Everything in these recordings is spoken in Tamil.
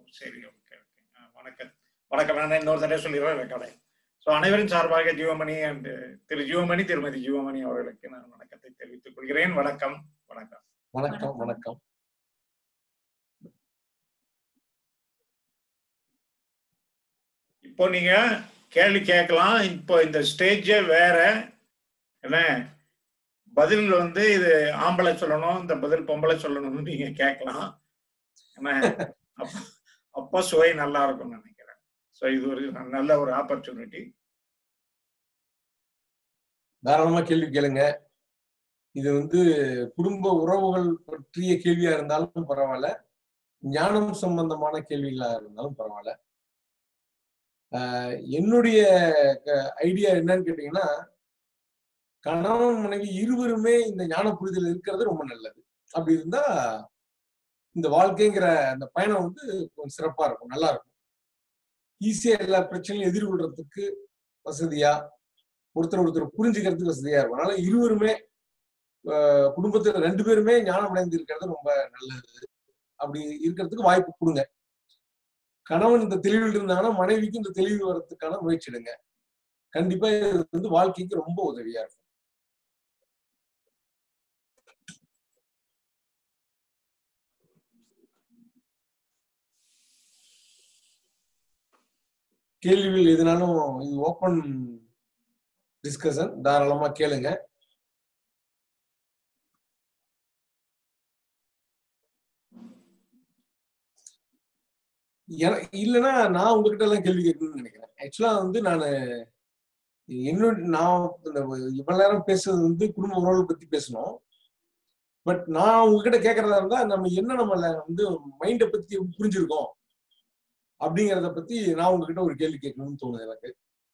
சரி ஓகே ஓகே வணக்கம் வணக்கம் நான் இன்னொரு தடவை சொல்லிடுறேன் ரெக்கார்டை ஸோ அனைவரின் சார்பாக ஜீவமணி அண்ட் திரு ஜீவமணி திருமதி ஜீவமணி அவர்களுக்கு நான் வணக்கத்தை தெரிவித்துக் கொள்கிறேன் வணக்கம் வணக்கம் வணக்கம் வணக்கம் இப்போ நீங்க கேள்வி கேட்கலாம் இப்போ இந்த ஸ்டேஜே வேற என்ன பதில் வந்து இது ஆம்பளை சொல்லணும் இந்த பதில் பொம்பளை சொல்லணும்னு நீங்க கேட்கலாம் என்ன அப்ப- அப்போ சுவை நல்லா இருக்கும்னு நினைக்கிறேன் ஸோ இது ஒரு நல்ல ஒரு ஆப்பர்ச்சுனிட்டி தாராளமா கேள்வி கேளுங்க இது வந்து குடும்ப உறவுகள் பற்றிய கேள்வியா இருந்தாலும் பரவாயில்ல ஞானம் சம்பந்தமான கேள்விகளா இருந்தாலும் பரவாயில்ல ஆஹ் என்னுடைய ஐடியா என்னன்னு கேட்டீங்கன்னா கணவன் மனைவி இருவருமே இந்த ஞான புரிதல் இருக்கிறது ரொம்ப நல்லது அப்படி இருந்தா இந்த வாழ்க்கைங்கிற அந்த பயணம் வந்து கொஞ்சம் சிறப்பா இருக்கும் நல்லா இருக்கும் ஈஸியா எல்லா பிரச்சனையும் எதிர்கொள்றதுக்கு வசதியா ஒருத்தர் ஒருத்தர் புரிஞ்சுக்கிறதுக்கு வசதியா இருக்கும் அதனால இருவருமே ஆஹ் குடும்பத்துல ரெண்டு பேருமே ஞானம் அடைந்து இருக்கிறது ரொம்ப நல்லது அப்படி இருக்கிறதுக்கு வாய்ப்பு கொடுங்க கணவன் இந்த தெளிவில் இருந்தாங்கன்னா மனைவிக்கு இந்த தெளிவு வர்றதுக்கான முயற்சி எடுங்க கண்டிப்பா இது வந்து வாழ்க்கைக்கு ரொம்ப உதவியா இருக்கும் கேள்விகள் எதுனாலும் இது ஓப்பன் டிஸ்கஷன் தாராளமா கேளுங்க என- இல்லைன்னா நான் உங்ககிட்ட எல்லாம் கேள்வி கேட்கணும்னு நினைக்கிறேன் ஆக்சுவலா வந்து நான் என்னோட நான் இந்த இவ்வளவு நேரம் பேசுறது வந்து குடும்ப உறவுகள் பத்தி பேசணும் பட் நான் உங்ககிட்ட கேட்கறதா இருந்தா நம்ம என்ன நம்ம வந்து மைண்டை பத்தி புரிஞ்சிருக்கோம் அப்படிங்கறத பத்தி நான் உங்ககிட்ட ஒரு கேள்வி கேட்கணும்னு தோணுது எனக்கு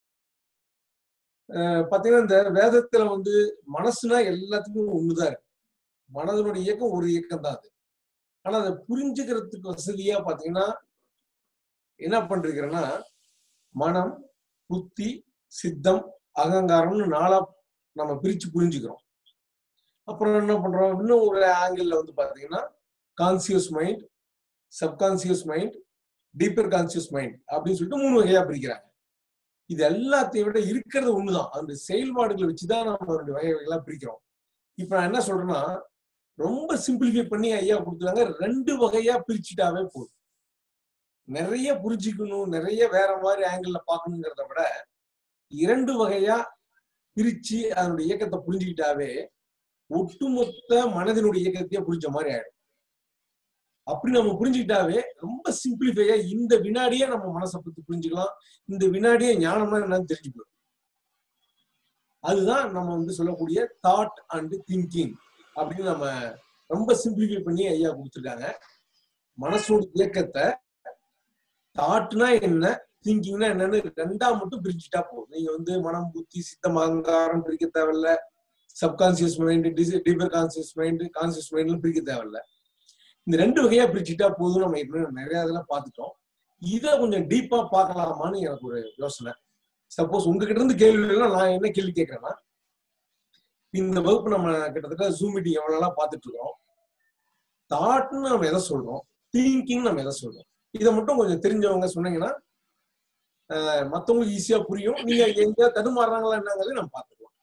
அஹ் பாத்தீங்கன்னா இந்த வேதத்துல வந்து மனசுனா எல்லாத்துக்கும் ஒண்ணுதான் இருக்கு மனதனுடைய இயக்கம் ஒரு இயக்கம் தான் அது ஆனா அதை புரிஞ்சுக்கிறதுக்கு வசதியா பாத்தீங்கன்னா என்ன பண்றீங்கன்னா மனம் புத்தி சித்தம் அகங்காரம்னு நாளா நம்ம பிரிச்சு புரிஞ்சுக்கிறோம் அப்புறம் என்ன பண்றோம் இன்னும் ஒரு ஆங்கிள் வந்து பாத்தீங்கன்னா conscious mind subconscious mind deeper conscious mind அப்படின்னு சொல்லிட்டு மூணு வகையா பிரிக்கிறாங்க இது எல்லாத்தையும் விட இருக்கிறது ஒண்ணுதான் அந்த செயல்பாடுகளை வச்சுதான் நம்ம ரெண்டு வகை வகைகளா பிரிக்கிறோம் இப்ப நான் என்ன சொல்றேன்னா ரொம்ப சிம்பிளிஃபை பண்ணி ஐயா கொடுத்துருக்காங்க ரெண்டு வகையா பிரிச்சுட்டாவே போதும் நிறைய புரிஞ்சுக்கணும் நிறைய வேற மாதிரி ஆங்கிள் பார்க்கணுங்கிறத விட இரண்டு வகையா பிரிச்சு அதனுடைய இயக்கத்தை புரிஞ்சுக்கிட்டாவே ஒட்டுமொத்த மனதினுடைய இயக்கத்தையே புரிஞ்ச மாதிரி ஆயிடும் அப்படி நம்ம புரிஞ்சுக்கிட்டாவே ரொம்ப சிம்பிளிஃபையா இந்த வினாடியே நம்ம மனசை பத்தி புரிஞ்சுக்கலாம் இந்த வினாடியே ஞானம்னா என்னன்னு தெரிஞ்சுக்கலாம் அதுதான் நம்ம வந்து சொல்லக்கூடிய தாட் அண்ட் திங்கிங் அப்படின்னு நம்ம ரொம்ப சிம்பிளிஃபை பண்ணி ஐயா கொடுத்துருக்காங்க மனசோட இயக்கத்தை தாட்னா என்ன திங்கிங்னா என்னன்னு ரெண்டா மட்டும் பிரிச்சுட்டா போதும் நீங்க வந்து மனம் புத்தி சித்தம் அகங்காரம் பிரிக்க தேவையில்ல subconscious mind deeper conscious mind conscious மைண்ட்லாம் பிரிக்க தேவையில்ல இந்த ரெண்டு வகையா பிரிச்சுட்டா போதும் நம்ம ஏற்கனவே நிறைய இதெல்லாம் பார்த்துட்டோம் இதை கொஞ்சம் டீப்பா பார்க்கலாமான்னு எனக்கு ஒரு யோசனை சப்போஸ் உங்ககிட்ட இருந்து கேள்விகள்லாம் நான் என்ன கேள்வி கேட்கறேன்னா இந்த வகுப்பு நம்ம கிட்டத்தட்ட ஜூம் மீட்டிங் எவ்வளவு நாளா பார்த்துட்டு இருக்கோம் தாட்னு நம்ம எதை சொல்றோம் திங்கிங் நம்ம எதை சொல்றோம் இதை மட்டும் கொஞ்சம் தெரிஞ்சவங்க சொன்னீங்கன்னா அஹ், மத்தவங்களுக்கு ஈஸியா புரியும் நீங்க எங்க தடுமாறுறாங்களா என்னங்கிறத நம்ம பார்த்துக்கலாம்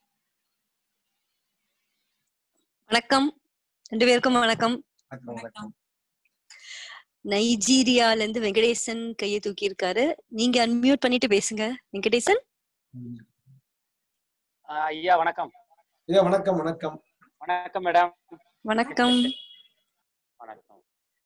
வணக்கம் ரெண்டு பேருக்கும் வணக்கம் வணக்கம் வணக்கம் நைஜீரியால இருந்து வெங்கடேசன் கையை தூக்கி இருக்காரு நீங்க அன்மியூட் பண்ணிட்டு பேசுங்க வெங்கடேசன் ம். ஆஹ் ஐயா வணக்கம் ஐயா வணக்கம் வணக்கம் வணக்கம் மேடம் வணக்கம் வணக்கம்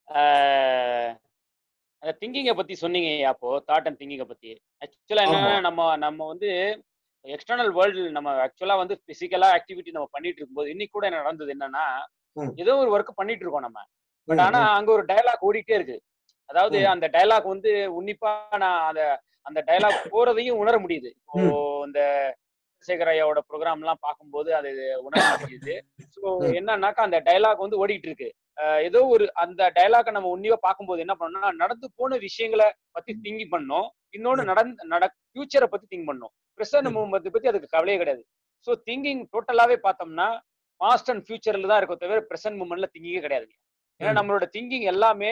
அந்த திங்கிங்கை பத்தி சொன்னீங்க ஐயா அப்போ தாட் அண்ட் திங்கிங்கை பத்தி ஆக்சுவலா என்னன்னா ஆமா. நம்ம நம்ம வந்து எக்ஸ்டர்னல் வேர்ல்டு நம்ம ஆக்சுவலா வந்து பிசிக்கலா ஆக்டிவிட்டி நம்ம பண்ணிட்டு இருக்கும்போது இன்னைக்கு கூட என்ன நடந்தது என்னன்னா ம். ஏதோ ஒரு ஒர்க் பண்ணிட்டு இருக்கோம் நம்ம பட் ம், ஆனா அங்க ஒரு டயலாக் ஓடிட்டே இருக்கு அதாவது ம். அந்த டயலாக் வந்து உன்னிப்பா நான் அந்த அந்த டயலாக் போறதையும் உணர முடியுது இப்போ இந்த சேகர் ஐயாவோட ப்ரோக்ராம் எல்லாம் பார்க்கும்போது அது உணர முடியுது ஸோ ம். என்னன்னாக்கா அந்த டயலாக் வந்து ஓடிட்டு இருக்கு அஹ் ஏதோ ஒரு அந்த டயலாக நம்ம உன்னிப்பா பார்க்கும்போது என்ன பண்ணோம்னா நடந்து போன விஷயங்களை பத்தி திங்க் பண்ணோம் இன்னொன்னு நடந்து நட ஃபியூச்சரை பத்தி திங்க் பண்ணோம் ப்ரெசன்ட் ம். மூமெண்ட் பத்தி அதுக்கு கவலையே கிடையாது ஸோ திங்கிங் டோட்டலாவே பார்த்தோம்னா பாஸ்ட் அண்ட் ஃபியூச்சர்ல தான் இருக்கும் தவிர ப்ரெசன்ட் மூமெண்ட்ல திங்கிங்கே கிடையாது ஏன்னா ம். நம்மளோட திங்கிங் எல்லாமே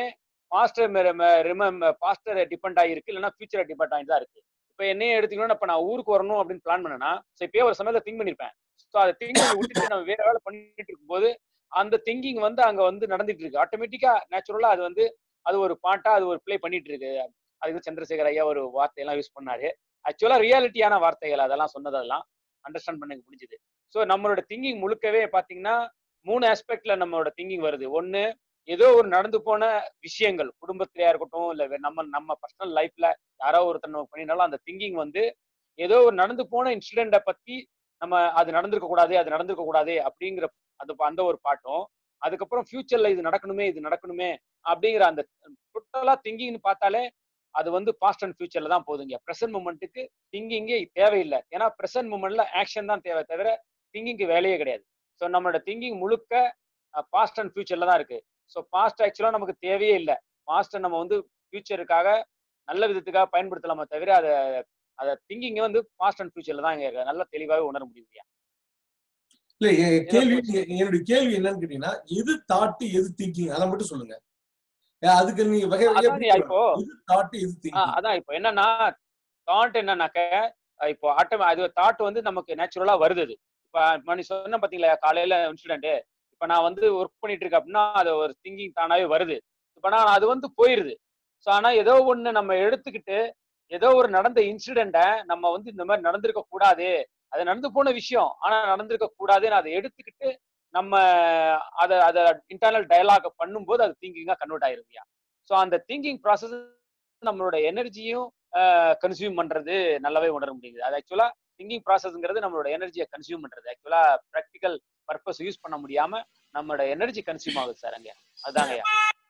பாஸ்டர் பாஸ்டர் டிபெண்ட் ஆகிருக்கு இல்லைன்னா ஃபியூச்சரை டிபெண்ட் ஆகி தான் இருக்கு இப்போ என்னையே எடுத்துக்கணும் இப்போ நான் ஊருக்கு வரணும் அப்படின்னு பிளான் பண்ணேன்னா ஸோ இப்பயே ஒரு சமயத்தில் திங்க் பண்ணிருப்பேன் ஸோ அதை திங்க் பண்ணி விட்டுட்டு நம்ம வேற வேலை பண்ணிட்டு இருக்கும்போது அந்த திங்கிங் வந்து அங்க வந்து நடந்துட்டு இருக்கு ஆட்டோமேட்டிக்கா நேச்சுரலா அது வந்து அது ஒரு பாட்டா அது ஒரு ப்ளே பண்ணிட்டு இருக்கு அதுக்கு சந்திரசேகர் ஐயா ஒரு வார்த்தையெல்லாம் யூஸ் பண்ணாரு ஆக்சுவலா ரியாலிட்டியான வார்த்தைகள் அதெல்லாம் சொன்னதெல்லாம் அண்டர்ஸ்டாண்ட் பண்ண முடிஞ்சுது ஸோ நம்மளோட திங்கிங் முழுக்கவே பாத்தீங்கன்னா மூணு ஆஸ்பெக்ட்ல நம்மளோட திங்கிங் வருது ஒன்னு ஏதோ ஒரு நடந்து போன விஷயங்கள் குடும்பத்திலயா இருக்கட்டும் இல்ல நம்ம நம்ம பர்சனல் லைஃப்ல யாரோ ஒருத்தர் நம்ம பண்ணினாலும் அந்த திங்கிங் வந்து ஏதோ ஒரு நடந்து போன இன்சிடென்ட்டை பத்தி நம்ம அது நடந்திருக்க கூடாது அது நடந்திருக்க கூடாது அப்படிங்கிற அந்த அந்த ஒரு பாட்டும் அதுக்கப்புறம் ஃபியூச்சர்ல இது நடக்கணுமே இது நடக்கணுமே அப்படிங்கிற அந்த டோட்டலா திங்கிங்னு பார்த்தாலே அது வந்து பாஸ்ட் அண்ட் ஃபியூச்சர்ல தான் போகுதுங்க ப்ரெசன்ட் மூமெண்ட்டுக்கு திங்கிங்கே தேவையில்லை ஏன்னா ப்ரெசன்ட் மூமெண்ட்ல ஆக்ஷன் தான் தேவை தவிர திங்கிங்க்கு வேலையே கிடையாது ஸோ நம்மளோட திங்கிங் முழுக்க பாஸ்ட் அண்ட் ஃபியூச்சர்ல தான் இருக்கு ஸோ பாஸ்ட் ஆக்சுவலாக நமக்கு தேவையே இல்லை பாஸ்ட்டை நம்ம வந்து ஃபியூச்சருக்காக நல்ல விதத்துக்காக பயன்படுத்தலாமே தவிர அதை அதை திங்கிங் வந்து பாஸ்ட் அண்ட் ஃபியூச்சர்ல தான் இங்க நல்ல தெளிவாகவே உணர முடியுங்க இல்ல என் கேள்வி என்னுடைய கேள்வி என்னன்னு கேட்டீங்கன்னா எது தாட்டு எது திங்கிங் அதை மட்டும் சொல்லுங்க அதுக்கு நீங்க வகை வகையா இப்போ எது தாட்டு எது திங்கிங் அதான் இப்போ என்னன்னா தாட் என்னன்னாக்க இப்போ ஆட்டோ அது தாட் வந்து நமக்கு நேச்சுரலா வருது அது இப்போ நீ சொன்ன பாத்தீங்களா காலையில இன்சிடென்ட் இப்போ நான் வந்து ஒர்க் பண்ணிட்டு இருக்கேன் அப்படின்னா அது ஒரு திங்கிங் தானாவே வருது இப்போ நான் அது வந்து போயிருது ஸோ ஆனா ஏதோ ஒண்ணு நம்ம எடுத்துக்கிட்டு ஏதோ ஒரு நடந்த இன்சிடென்ட்டை நம்ம வந்து இந்த மாதிரி நடந்திருக்க கூடாது அது நடந்து போன விஷயம் ஆனா நடந்திருக்க கூடாதுன்னு அதை எடுத்துக்கிட்டு நம்ம அதை அதை இன்டர்னல் டயலாக் பண்ணும்போது அது திங்கிங்கா கன்வெர்ட் ஆயிருவியா ஸோ அந்த திங்கிங் ப்ராசஸ் நம்மளோட எனர்ஜியும் கன்சியூம் பண்றது நல்லாவே உணர முடியுது அது ஆக்சுவலா திங்கிங் ப்ராசஸ்ங்கிறது நம்மளோட எனர்ஜியை கன்சியூம் பண்றது ஆக்சுவலா ப்ராக்டிக்கல் பர்பஸ் யூஸ் பண்ண முடியாம நம்மளோட எனர்ஜி கன்சியூம் ஆகுது சார் அங்க அதுதாங்கய்யா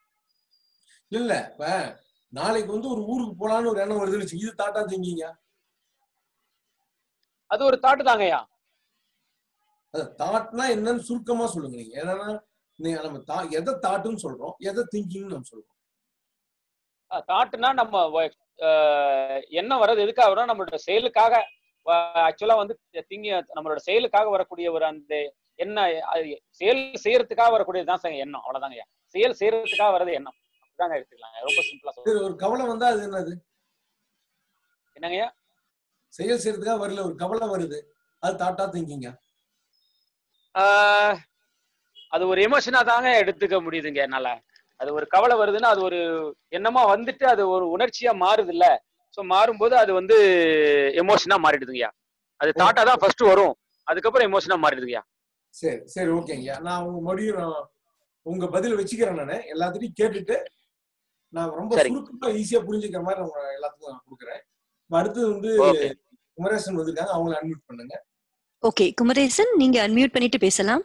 இல்ல இப்ப நாளைக்கு வந்து ஒரு ஊருக்கு போலான்னு ஒரு எண்ணம் வருதுன்னு இது தாட்டா திங்கிங்க அது ஒரு தாட்டு தாங்கய்யா அது தாட்னா என்னன்னு சுருக்கமா சொல்லுங்க நீங்க என்னன்னா நீங்க நம்ம தா எதை தாட்டுன்னு சொல்றோம் எதை திங்கிங்னு நம்ம சொல்றோம் தாட்டுனா நம்ம என்ன வர்றது எதுக்காக வரும் நம்மளோட செயலுக்காக ஆக்சுவலா வந்து திங்கி நம்மளோட செயலுக்காக வரக்கூடிய ஒரு அந்த என்ன செயல் செய்யறதுக்காக வரக்கூடியது தான் எண்ணம் அவ்வளவுதாங்க செயல் செய்யறதுக்காக வர்றது எண்ணம் அப்படிதாங்க எடுத்துக்கலாம் ரொம்ப சிம்பிளா சொல்லுங்க ஒரு கவலை வந்தா அது என்னது என்னங்கய்யா செயல் செய்யறதுக்காக வரல ஒரு கவலை வருது அது தாட்டா திங்கிங்க அது ஒரு எமோஷனா தாங்க எடுத்துக்க முடியுதுங்க என்னால அது ஒரு கவலை வருதுன்னா அது ஒரு எண்ணமா வந்துட்டு அது ஒரு உணர்ச்சியா மாறுது இல்ல ஸோ மாறும்போது அது வந்து எமோஷனா மாறிடுதுங்கய்யா அது தாட்டா தான் ஃபர்ஸ்ட் வரும் அதுக்கப்புறம் எமோஷனா மாறிடுதுங்கய்யா சரி சரி ஓகேங்கய்யா நான் உங்க மறுபடியும் நான் உங்க பதில் வச்சுக்கிறேன் நானு எல்லாத்தையும் கேட்டுட்டு நான் ரொம்ப சுருக்கமா ஈஸியா புரிஞ்சுக்கிற மாதிரி உங்க எல்லாத்துக்கும் நான் கொடுக்குறேன் அடுத்தது வந்து குமரேசன் வந்திருக்காங்க அவங்கள அன்மியூட் பண்ணுங்க ஓகே குமரேசன் நீங்க அன்மியூட் பண்ணிட்டு பேசலாம்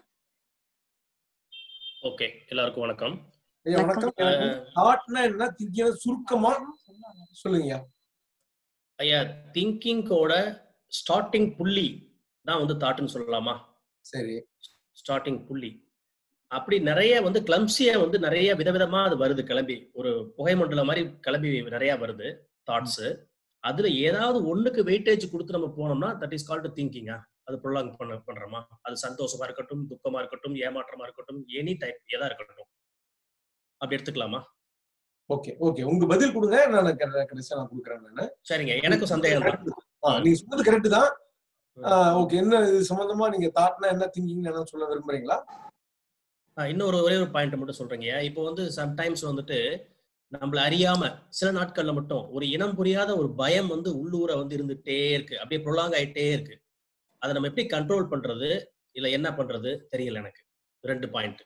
ஓகே எல்லாருக்கும் வணக்கம் ஐயா வணக்கம் தாட்னா என்ன திங்கிங் சுருக்கமா சொல்லுங்க ஐயா திங்கிங்கோட ஸ்டார்டிங் புள்ளி தான் வந்து தாட்டுன்னு சொல்லலாமா சரி ஸ்டார்டிங் புள்ளி அப்படி நிறைய வந்து கிளம்சியா வந்து நிறைய விதவிதமா அது வருது கிளம்பி ஒரு புகை மண்டலம் மாதிரி கிளம்பி நிறைய வருது தாட்ஸ் அதுல ஏதாவது ஒண்ணுக்கு வெயிட்டேஜ் கொடுத்து நம்ம போனோம்னா தட் இஸ் கால்டு திங்கிங்கா அது ப்ரொலாங் பண்ண பண்றோமா அது சந்தோஷமா இருக்கட்டும் துக்கமா இருக்கட்டும் ஏமாற்றமா இருக்கட்டும் எனி டைப் எதா இருக்கட்டும் அப்படி எடுத்துக்கலாமா ஓகே ஓகே உங்க பதில் கொடுங்க நான் கடைசியா நான் கொடுக்குறேன் நானு சரிங்க எனக்கும் சந்தேகம் தான் நீங்க சொன்னது கரெக்ட் தான் ஓகே என்ன இது சம்பந்தமா நீங்க தாட்னா என்ன திங்கிங் என்ன சொல்ல விரும்புறீங்களா இன்னொரு ஒரே ஒரு பாயிண்ட் மட்டும் சொல்றீங்க இப்போ வந்து சம்டைம்ஸ் வந்துட்டு நம்மள அறியாம சில நாட்கள்ல மட்டும் ஒரு இனம் புரியாத ஒரு பயம் வந்து உள்ளூர வந்து இருந்துட்டே இருக்கு அப்படியே ப்ரொலாங் ஆயிட்டே இருக்கு அதை நம்ம எப்படி கண்ட்ரோல் பண்றது இல்ல என்ன பண்றது தெரியல எனக்கு ரெண்டு பாயிண்ட்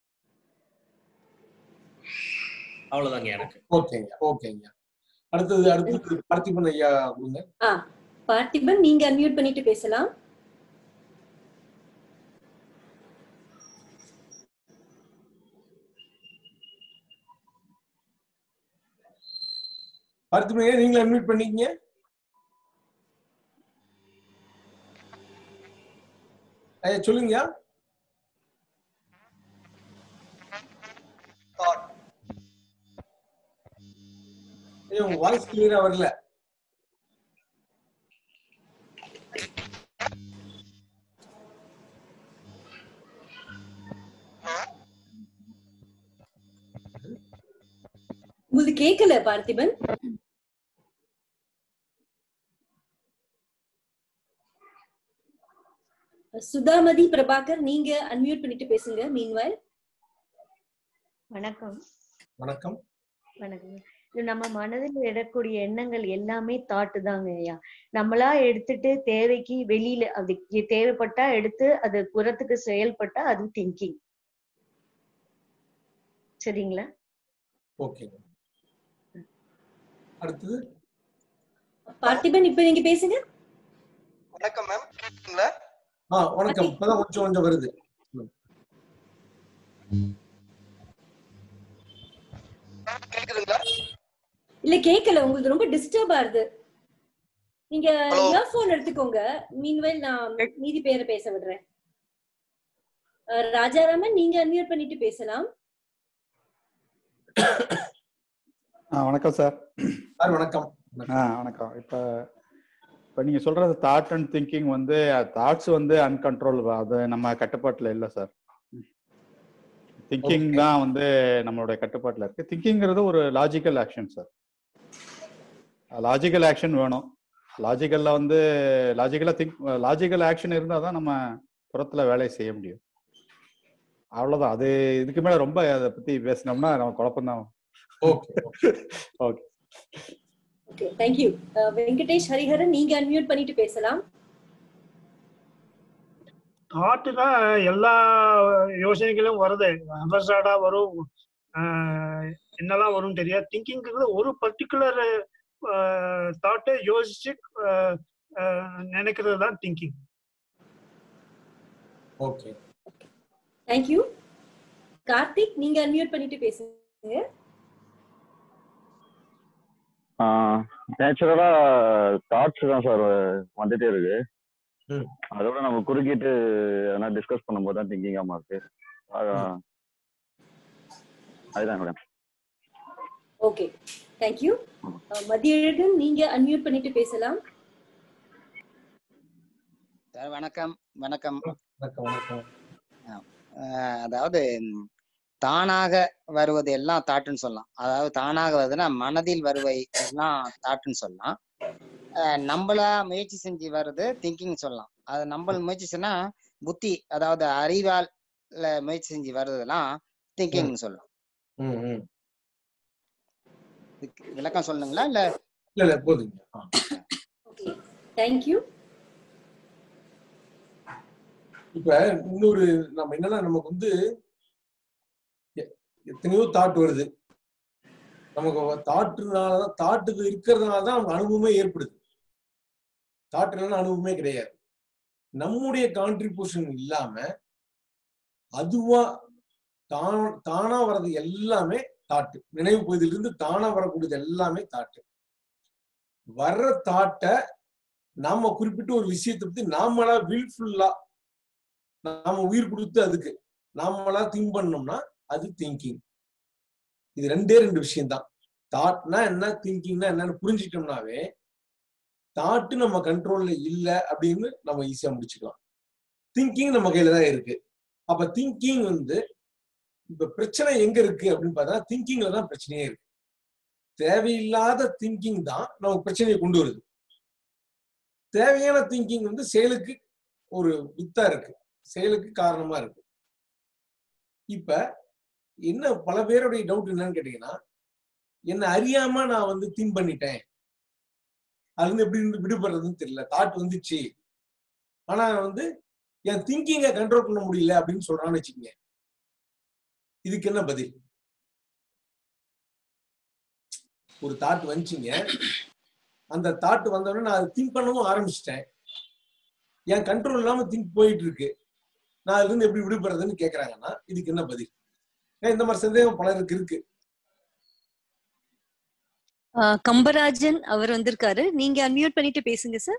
அவ்வளவுதாங்க எனக்கு ஓகேங்க ஓகேங்க அடுத்தது அடுத்தது பார்த்திபன் ஐயா கொடுங்க பார்த்திபன் நீங்க அன்மியூட் பண்ணிட்டு பேசலாம் பார்த்திபன் ஐயா நீங்களும் அன்மியூட் பண்ணிக்கங்க ஐயா சொல்லுங்க உங்க வாய்ஸ் கிளியரா வரல கேக்கல பார்த்திபன் சுதாமதி பிரபாகர் நீங்க அன்மியூட் பண்ணிட்டு பேசுங்க மீன்வாயில் வணக்கம் வணக்கம் வணக்கம் இது நம்ம மனதில் இடக்கூடிய எண்ணங்கள் எல்லாமே தாட்டு தாங்க ஐயா நம்மளா எடுத்துட்டு தேவைக்கு வெளியில அது தேவைப்பட்டா எடுத்து அது புறத்துக்கு செயல்பட்டா அது திங்கிங் சரிங்களா ஓகே அடுத்தது பார்த்திபன் இப்ப நீங்க பேசுங்க வணக்கம் மேம் கேக்குங்களா ஆ வணக்கம் இப்பதான் கொஞ்சம் கொஞ்சம் வருது கேக்குதுங்களா இல்ல கேக்கல உங்களுக்கு ரொம்ப டிஸ்டர்ப் ஆகுது நீங்க Hello. இயர்போன் எடுத்துக்கோங்க மீன்வைல் நான் மீதி பேரை பேச விடுறேன் அஹ், ராஜாராமன் நீங்க அன்மியூட் பண்ணிட்டு பேசலாம் ஆ வணக்கம் சார் சார் வணக்கம் ஆ வணக்கம் இப்போ இப்போ நீங்கள் சொல்கிறது தாட் அண்ட் திங்கிங் வந்து தாட்ஸ் வந்து அன்கண்ட்ரோல் அது நம்ம கட்டுப்பாட்டில் இல்லை சார் திங்கிங் Okay. தான் வந்து நம்மளுடைய கட்டுப்பாட்டில் இருக்கு திங்கிங்கிறது ஒரு logical action sir logical action வேணும் லாஜிக்கலில் வந்து லாஜிக்கலாக திங்க் லாஜிக்கல் ஆக்ஷன் இருந்தால் தான் நம்ம புறத்தில் வேலையை செய்ய முடியும் அவ்வளோதான் அது இதுக்கு மேலே ரொம்ப அதை பற்றி பேசினோம்னா நம்ம குழப்பம்தான் okay okay okay thank you Venkatesh Hariharan நீங்க அன்மியூட் பண்ணிட்டு பேசலாம் தாட்டு தான் எல்லா யோசனைகளும் வருது அபசாடா வரும் ஆஹ் என்னெல்லாம் வரும்னு தெரியாது திங்கிங்கிறது ஒரு பர்டிகுலர் தாட்டை யோசிச்சு ஆஹ் ஆஹ் நினைக்கிறது தான் திங்கிங் ஓகே தேங்க்யூ கார்த்திக் நீங்க அன்மியூட் பண்ணிட்டு பேசுங்க நேச்சுரலா தாட்ஸ் தான் சார் வந்துட்டே இருக்கு ம். அதோட நம்ம குறுக்கிட்டு எதனா டிஸ்கஸ் பண்ணும்போது தான் திங்கிங் ஆமா இருக்கு அதான். அதுதான் மேடம் ஓகே தேங்க்யூ மதியழகன் நீங்க அன்மியூட் பண்ணிட்டு பேசலாம் சார் வணக்கம் வணக்கம் வணக்கம் வணக்கம் அஹ் அதாவது ம், தானாக வருவது எல்லாம் தாட்டுன்னு சொல்லலாம் அதாவது தானாக வருதுன்னா மனதில் வருவை எல்லாம் தாட்டுன்னு சொல்லலாம் அஹ் நம்மளா முயற்சி செஞ்சு வர்றது திங்கிங் சொல்லலாம் அது நம்ம முயற்சி செஞ்சா புத்தி அதாவது அறிவால் ல முயற்சி செஞ்சு வர்றதெல்லாம் திங்கிங்னு சொல்லலாம் ம் ம் இதுக்கு விளக்கம் சொல்லணுங்களா இல்ல இல்ல இல்ல போதுங்க ஆ. ஓகே தேங்க்யூ இப்ப இன்னொரு நம்ம என்னன்னா நமக்கு வந்து எ- எத்தனையோ தாட் வருது நமக்கு தாட்டுனாலதான் தாட்டுக்கு இருக்கிறதுனால தான் நமக்கு அனுபவமே ஏற்படுது தாட்டு இல்லைன்னா அனுபவமே கிடையாது நம்முடைய கான்ட்ரிபியூஷன் இல்லாம அதுவா தான் தானா வர்றது எல்லாமே தாட்டு நினைவு பகுதியிலிருந்து தானா வரக்கூடியது எல்லாமே தாட்டு வர்ற தாட்டை நாம குறிப்பிட்ட ஒரு விஷயத்தை பத்தி நாமளா வில்ஃபுல்லா நாம உயிர் கொடுத்து அதுக்கு நாமளா திங்க் பண்ணோம்னா அது திங்கிங் இது ரெண்டே ரெண்டு விஷயம் தான் தாட்னா என்ன திங்கிங்னா என்னன்னு புரிஞ்சிட்டோம்னாவே தாட்டு நம்ம கண்ட்ரோல்ல இல்ல அப்படின்னு நம்ம ஈஸியா முடிச்சுக்கலாம் திங்கிங் நம்ம கையில தான் இருக்கு அப்ப திங்கிங் வந்து இப்ப பிரச்சனை எங்க இருக்கு அப்படின்னு பார்த்தா திங்கிங்ல தான் பிரச்சனையே இருக்கு தேவையில்லாத திங்கிங் தான் நமக்கு பிரச்சனையை கொண்டு வருது தேவையான திங்கிங் வந்து செயலுக்கு ஒரு வித்தா இருக்கு செயலுக்கு காரணமா இருக்கு இப்ப என்ன பல பேருடைய டவுட் என்னன்னு கேட்டீங்கன்னா என்ன அறியாம நான் வந்து திங்க் பண்ணிட்டேன் அதுல இருந்து எப்படி இருந்து விடுபடுறதுன்னு தெரியல தாட் வந்துச்சு ஆனா வந்து என் திங்கிங்கை கண்ட்ரோல் பண்ண முடியல அப்படின்னு சொல்றான்னு வச்சுக்கோங்க இதுக்கு என்ன பதில் ஒரு தாட் வந்துச்சுங்க அந்த தாட் வந்தோடனே நான் திங்க் பண்ணவும் ஆரம்பிச்சிட்டேன் என் கண்ட்ரோல் இல்லாம திங்க் போயிட்டு இருக்கு நான் அதுல இருந்து எப்படி விடுபடுறதுன்னு கேக்குறாங்கன்னா இதுக்கு என்ன பதில் ஏன் இந்த மாதிரி சந்தேகம் பலருக்கு இருக்கு ஆஹ் கம்பராஜன் அவர் வந்திருக்காரு நீங்க அன்மியூட் பண்ணிட்டு பேசுங்க சார்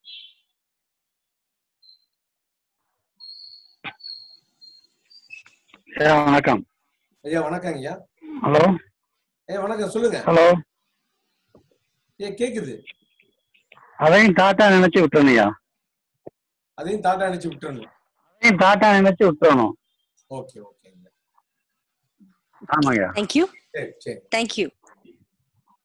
ஐயா வணக்கம் ஐயா வணக்கம் ஐயா ஹலோ ஐயா வணக்கம் சொல்லுங்க ஹலோ ஏ கேக்குது அதையும் தாத்தா நினைச்சு விட்டுறணும்யா அதையும் தாட்டா அடிச்சு விட்டுறணும் அதையும் தாத்தா நினைச்சு விட்டுறணும் ஓகே ஓகே ஆமாய்யா தேங்க்யூ சரி சரி தேங்க்யூ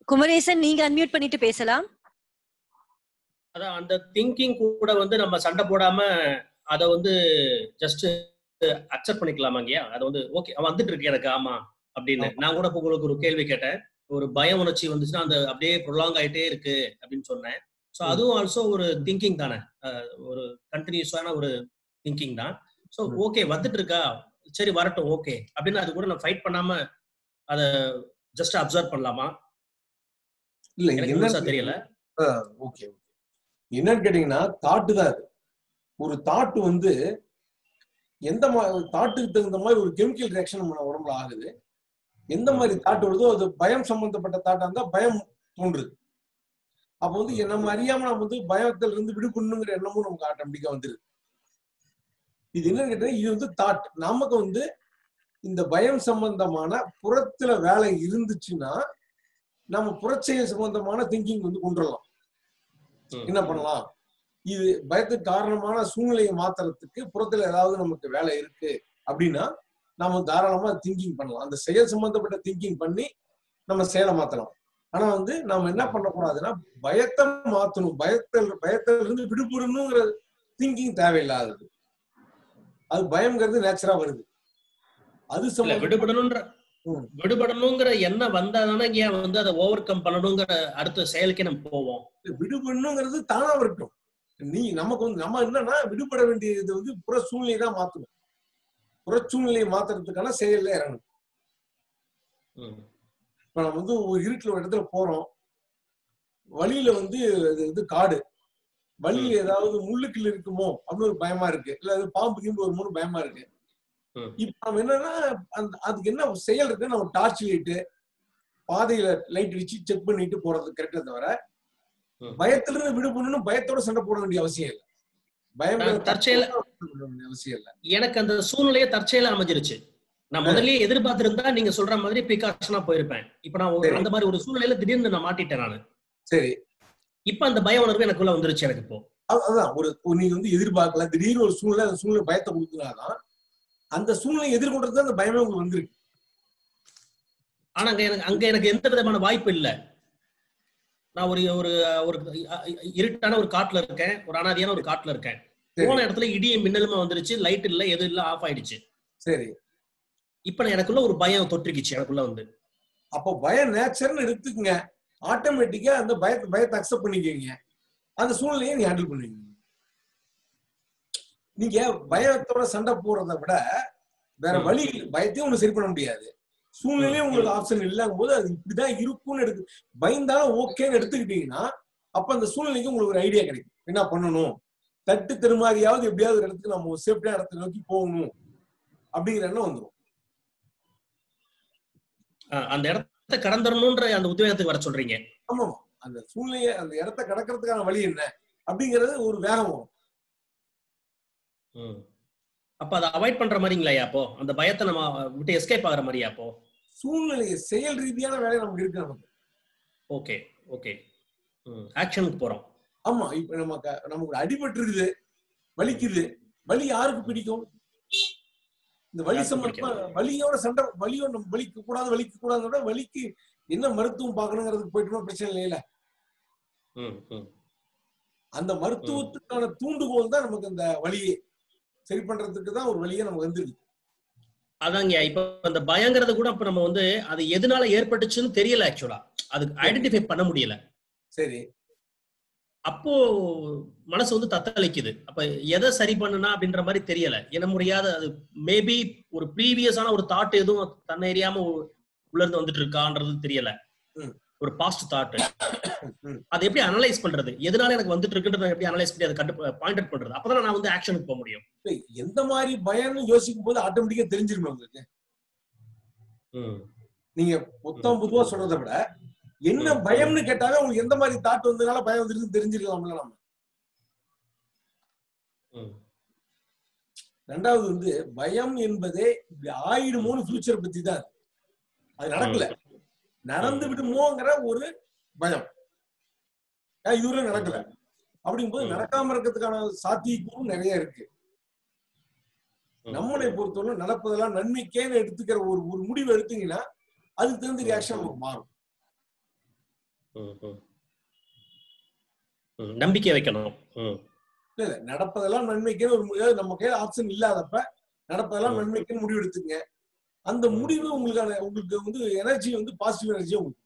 குமரேசன் நீங்க அன்மியூட் பண்ணிட்டு பேசலாம் அதான் அந்த திங்கிங் கூட வந்து நம்ம சண்டை போடாம அதை வந்து ஜஸ்ட் அக்செப்ட் பண்ணிக்கலாமாங்கய்யா அதை வந்து ஓகே வந்துட்டு இருக்கு எனக்கு ஆமா அப்படின்னு நான் கூட இப்ப உங்களுக்கு ஒரு கேள்வி கேட்டேன் ஒரு பய உணர்ச்சி வந்துச்சுன்னா அந்த அப்படியே ப்ரொலாங் ஆயிட்டே இருக்கு அப்படின்னு சொன்னேன் ஸோ அதுவும் ஆல்சோ ஒரு திங்கிங் தானே அஹ் ஒரு கண்டினியூஸான ஒரு திங்கிங் தான் ஸோ ஓகே வந்துட்டு இருக்கா சரி வரட்டும் ஓகே அப்படின்னு அது கூட நான் ஃபைட் பண்ணாம அதை ஜஸ்ட் அப்சர்வ் பண்ணலாமா இல்ல எனக்கு என்ன முழுசா தெரியல ஓகே ஓகே என்னன்னு கேட்டீங்கன்னா தாட்டு தான் அது ஒரு தாட்டு வந்து எந்த மாதிரி தாட்டுக்கு தகுந்த மாதிரி ஒரு கெமிக்கல் ரியாக்ஷன் நம்ம உடம்புல ஆகுது எந்த மாதிரி தாட் வருதோ அது பயம் சம்பந்தப்பட்ட தாட்டா இருந்தா பயம் தோன்றுது அப்போ வந்து நம்ம அறியாம நம்ம வந்து பயத்துல இருந்து விடுபடணுங்கிற எண்ணமும் நமக்கு ஆட்டோமேட்டிக்கா வந்துருது இது என்னன்னு கேட்டா இது வந்து தாட் நமக்கு வந்து இந்த பயம் சம்பந்தமான புறத்துல வேலை இருந்துச்சுன்னா நம்ம புறச்செயல் சம்பந்தமான திங்கிங் வந்து கொண்டு வரலாம் என்ன பண்ணலாம் இது பயத்துக்கு காரணமான சூழ்நிலையை மாத்துறதுக்கு புறத்துல ஏதாவது நமக்கு வேலை இருக்கு அப்படின்னா நாம தாராளமா திங்கிங் பண்ணலாம் அந்த செயல் சம்பந்தப்பட்ட திங்கிங் பண்ணி நம்ம செயலை மாத்தலாம் ஆனா வந்து நாம என்ன பண்ணக்கூடாதுன்னா பயத்தை மாத்தணும் பயத்தில் பயத்துல இருந்து விடுபடணுங்கிற திங்கிங் தேவையில்லாதது அது பயம்ங்கிறது நேச்சரா வருது அது இல்ல சம்பந்தமா விடுபடணுன்ற விடுபடணுங்கிற எண்ணம் வந்தாதானே ஏன் வந்து அதை ஓவர் கம் பண்ணணுங்கிற அடுத்த செயலுக்கே நம்ம போவோம் விடுபடணுங்கிறது தானா வரட்டும் நீ நமக்கு வந்து நம்ம என்னன்னா விடுபட வேண்டியது வந்து புற சூழ்நிலையை தான் மாத்தணும் புற சூழ்நிலையை மாத்துறதுக்கான செயல்ல இறங்கணும் இப்ப நம்ம வந்து ஒரு இருட்டுல ஒரு இடத்துல போறோம் வழியில வந்து அது வந்து காடு வழியில ஏதாவது முள்ளுக்கில் இருக்குமோ அப்படின்னு ஒரு பயமா இருக்கு இல்ல அது பாம்பு கிம்பு வருமோன்னு பயமா இருக்கு இப்ப நம்ம என்னன்னா அந்த அதுக்கு என்ன செயல் இருக்கு நம்ம டார்ச் லைட்டு பாதையில லைட் அடிச்சு செக் பண்ணிட்டு போறது கரெக்டா தவிர பயத்துல இருந்து விடுபடணும் பயத்தோட சண்டை போட வேண்டிய அவசியம் இல்லை பயம் நான் தற்செயல அவசியம் இல்லை எனக்கு அந்த சூழ்நிலையே தற்செயலா அமைஞ்சிருச்சு நான் முதல்லயே எதிர்பார்த்திருந்தா நீங்க சொல்ற மாதிரி பிரிகாஷனா போயிருப்பேன் இப்ப நான் ஒரு- சரி. அந்த மாதிரி ஒரு சூழ்நிலையில திடீர்னு நான் மாட்டிட்டேன் நானு சரி இப்ப அந்த பய உணர்வு எனக்குள்ள வந்துருச்சு எனக்கு இப்போ அது- அதான் ஒரு ஒரு நீங்க வந்து எதிர்பார்க்கல திடீர்னு ஒரு சூழ்நிலை அந்த சூழ்நிலை பயத்தை கொடுத்தனாதான் அந்த சூழ்நிலை எதிர்கொண்டது அந்த பயமே உங்களுக்கு வந்திருக்கு ஆனா அங்க எனக்கு அங்க எனக்கு எந்த விதமான வாய்ப்பு இல்ல நான் ஒரு ஒரு ஒரு இருட்டான ஒரு காட்டுல இருக்கேன் ஒரு அனாதியான ஒரு காட்டுல இருக்கேன் சரி. போன இடத்துல இடியும் மின்னலுமா வந்துருச்சு லைட் இல்ல எது இல்ல ஆஃப் ஆயிடுச்சு சரி இப்ப நான் எனக்குள்ள ஒரு பயம் தொற்றிக்கிச்சு எனக்குள்ள வந்து அப்போ பயம் நேச்சர்னு எடுத்துக்கங்க ஆட்டோமேட்டிக்கா அந்த பயத்தை பயத்தை அக்செப்ட் பண்ணிக்கங்க அந்த சூழ்நிலையை நீ ஹேண்டில் பண்ணுவீங்க நீங்க பயத்தோட சண்டை போடுறத விட வேற வழி இல்ல. பயத்தையும் ஒண்ணு சரி பண்ண முடியாது சூழ்நிலையும் உங்களுக்கு ஆப்ஷன் இல்லாத போது அது இப்படிதான் இருக்கும்னு எடுத்து பயந்தாலும் ஓகேன்னு எடுத்துக்கிட்டீங்கன்னா அப்ப அந்த சூழ்நிலைக்கு உங்களுக்கு ஒரு ஐடியா கிடைக்கும் என்ன பண்ணணும் தட்டு தெருமாறியாவது எப்படியாவது ஒரு இடத்துக்கு நம்ம சேஃப்டியா இடத்தை நோக்கி போகணும் அப்படிங்கிற எண்ணம் வந்துடும் அஹ் அந்த இடத்த கடந்துடணும்ன்ற அந்த உத்வேகத்துக்கு வர சொல்றீங்க ஆமா அந்த சூழ்நிலையை அந்த இடத்த கடக்கிறதுக்கான வழி என்ன அப்படிங்கிறது ஒரு வேகம் வரும் ம். அப்ப அதை அவாய்ட் பண்ற மாதிரிங்களா அப்போ அந்த பயத்தை நம்ம விட்டு எஸ்கேப் ஆகுற மாதிரியா அப்போ சூழ்நிலை செயல் ரீதியான வேலை நமக்கு இருக்கு நமக்கு ஓகே ஓகே ஆக்ஷனுக்கு போறோம் ஆமா இப்ப நமக்கு நமக்கு ஒரு அடிபட்டு இருக்குது வலிக்குது வலி யாருக்கு பிடிக்கும் இந்த வலி யாருக்கு சம்பந்தமா வலியோட சண்டை வலியோட நம்ம வலிக்க கூடாது வலிக்க கூடாதுன்னு விட வலிக்கு என்ன மருத்துவம் பார்க்கணுங்கிறதுக்கு போயிட்டோம்னா பிரச்சனை இல்லையில ம், ம். அந்த மருத்துவத்துக்கான தூண்டுகோல் தான் நமக்கு அந்த வலியை சரி பண்றதுக்கு தான் ஒரு வழியே நமக்கு வந்துருக்கு அதாங்க இப்ப அந்த பயங்கிறது கூட இப்ப நம்ம வந்து அது எதனால ஏற்பட்டுச்சுன்னு தெரியல ஆக்சுவலா அது ஐடென்டிஃபை பண்ண முடியல சரி அப்போ மனசு வந்து தத்தளிக்குது அப்ப எதை சரி பண்ணுனா அப்படின்ற மாதிரி தெரியல இன முடியாத அது மேபி ஒரு ப்ரீவியஸான ஒரு தாட் எதுவும் தன்னை எரியாம உ- உள்ள இருந்து வந்துட்டு இருக்கான்றது தெரியல ம். ஒரு பாஸ்ட் தாட் ம். அதை எப்படி அனலைஸ் பண்றது எதனால எனக்கு வந்துட்டு இருக்குன்றத எப்படி அனலைஸ் பண்ணி அதை கண்டு பாயிண்ட் அவுட் பண்றது அப்பதான் நான் வந்து ஆக்ஷனுக்கு போக முடியும் இல்ல, எந்த மாதிரி பயம்னு யோசிக்கும் போது ஆட்டோமேட்டிக்கா தெரிஞ்சிருமே உங்களுக்கு ம். நீங்க புத்தம் புதுவா சொல்றதை விட என்ன பயம்னு கேட்டாவே உங்களுக்கு எந்த மாதிரி தாட் வந்ததுனால பயம் வந்துருக்கு தெரிஞ்சிருக்கலாம்ல நம்ம ம். ரெண்டாவது வந்து பயம் என்பதே இப்படி ஆயிடுமோன்னு ஃபியூச்சர் பத்தி தான் அது. அது நடக்கல நடந்து விடுமோங்கிற ஒரு பயம் ஏன் இதுவரை நடக்கல அப்படிங்கும்போது நடக்காம இருக்கிறதுக்கான சாத்தியக்கூறும் நிறைய இருக்கு நம்மளை பொறுத்தவரை நடப்பதெல்லாம் நன்மைக்கேன்னு எடுத்துக்கிற ஒரு ஒரு முடிவு எடுத்தீங்கன்னா அதுக்கு தகுந்த ரியாக்ஷன் நமக்கு மாறும் ம், ம். ம், நம்பிக்கை வைக்கணும் ம், இல்ல இல்ல நடப்பதெல்லாம் நன்மைக்குன்னு ஒரு முடிவு நம்ம கையில ஆப்ஷன் இல்லாதப்ப நடப்பதெல்லாம் ம். நன்மைக்குன்னு முடிவு எடுத்துங்க அந்த முடிவு உங்களுக்கான உங்களுக்கு வந்து எனர்ஜி வந்து பாசிட்டிவ் எனர்ஜி உங்களுக்கு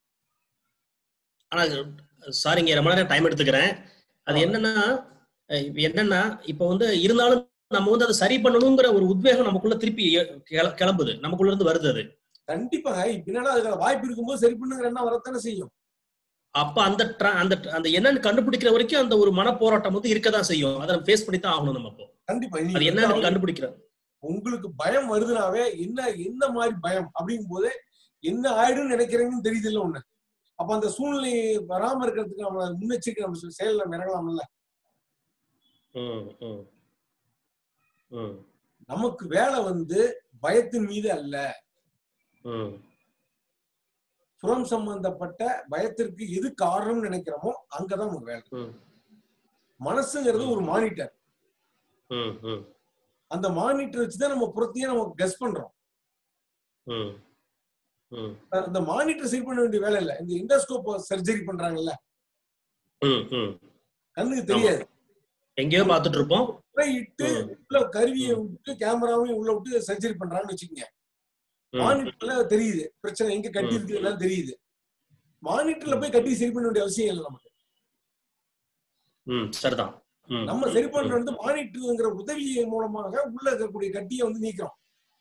ஆனா சாரிங்க ரொம்ப நேரம் டைம் எடுத்துக்கிறேன் அது என்னன்னா அஹ் இப்ப என்னன்னா இப்ப வந்து இருந்தாலும் நம்ம வந்து அதை சரி பண்ணணுங்கிற ஒரு உத்வேகம் நமக்குள்ள திருப்பி எ- கிள- கிளம்புது நமக்குள்ள இருந்து வருது அது கண்டிப்பாங்க இப்ப என்னன்னா அதுக்கான வாய்ப்பு இருக்கும்போது சரி பண்ணுங்கிற எண்ணம் வரத்தானே செய்யும் அப்ப அந்த tra- அந்த அந்த என்னன்னு கண்டுபிடிக்கிற வரைக்கும் அந்த ஒரு மன போராட்டம் வந்து இருக்கதான் செய்யும் அதை நம்ம ஃபேஸ் பண்ணி தான் ஆகணும் நம்ம அப்போ கண்டிப்பா அது நீங்க என்னன்னு வந்து கண்டுபிடிக்கிற உங்களுக்கு பயம் வருதுனாவே என்ன என்ன மாதிரி பயம் அப்படிங்கும் போது என்ன ஆயிடும்னு நினைக்கிறீங்கன்னு தெரியுது இல்ல ஒண்ணு அப்ப அந்த சூழ்நிலை வராம இருக்கிறதுக்கு நம்ம முன்னெச்சரிக்கை நம்ம செயல்ல நம்ம இறங்கலாம்ல ம், ம், ம், நமக்கு வேலை வந்து பயத்தின் மீது அல்ல ம், புறம் சம்பந்தப்பட்ட பயத்திற்கு எது காரணம்னு நினைக்கிறோமோ அங்கதான் நமக்கு வேலை ம், மனசுங்கிறது ஒரு மானிட்டர் ம், ம், அந்த மானிட்டர் வச்சுதான் நம்ம புறத்தையே நம்ம கெஸ் பண்றோம் ம், ம், அந்த மானிட்டர் சரி பண்ண வேண்டிய வேலை இல்ல இந்த இண்டோஸ்கோப் சர்ஜரி பண்றாங்கல்ல ம், ம். கண்ணுக்கு ஆமா. தெரியாது எங்கேயோ பார்த்துட்டு இருப்போம் உள்ள இட்டு ம், உள்ள கருவியை விட்டு கேமராவையும் உள்ள விட்டு சர்ஜரி பண்றாங்கன்னு வச்சுக்கோங்க ம், மானிட்டர்ல தெரியுது பிரச்சனை எங்க கட்டி இருக்கு எல்லாம் தெரியுது மானிட்டர்ல போய் கட்டி சரி பண்ண வேண்டிய அவசியம் இல்லை நமக்கு ம், சரிதான் ம், நம்ம ம், சரி ம். பண்றது வந்து மானிட்டருங்கிற உதவி மூலமாக உள்ள இருக்கக்கூடிய கட்டியை வந்து நீக்கிறோம்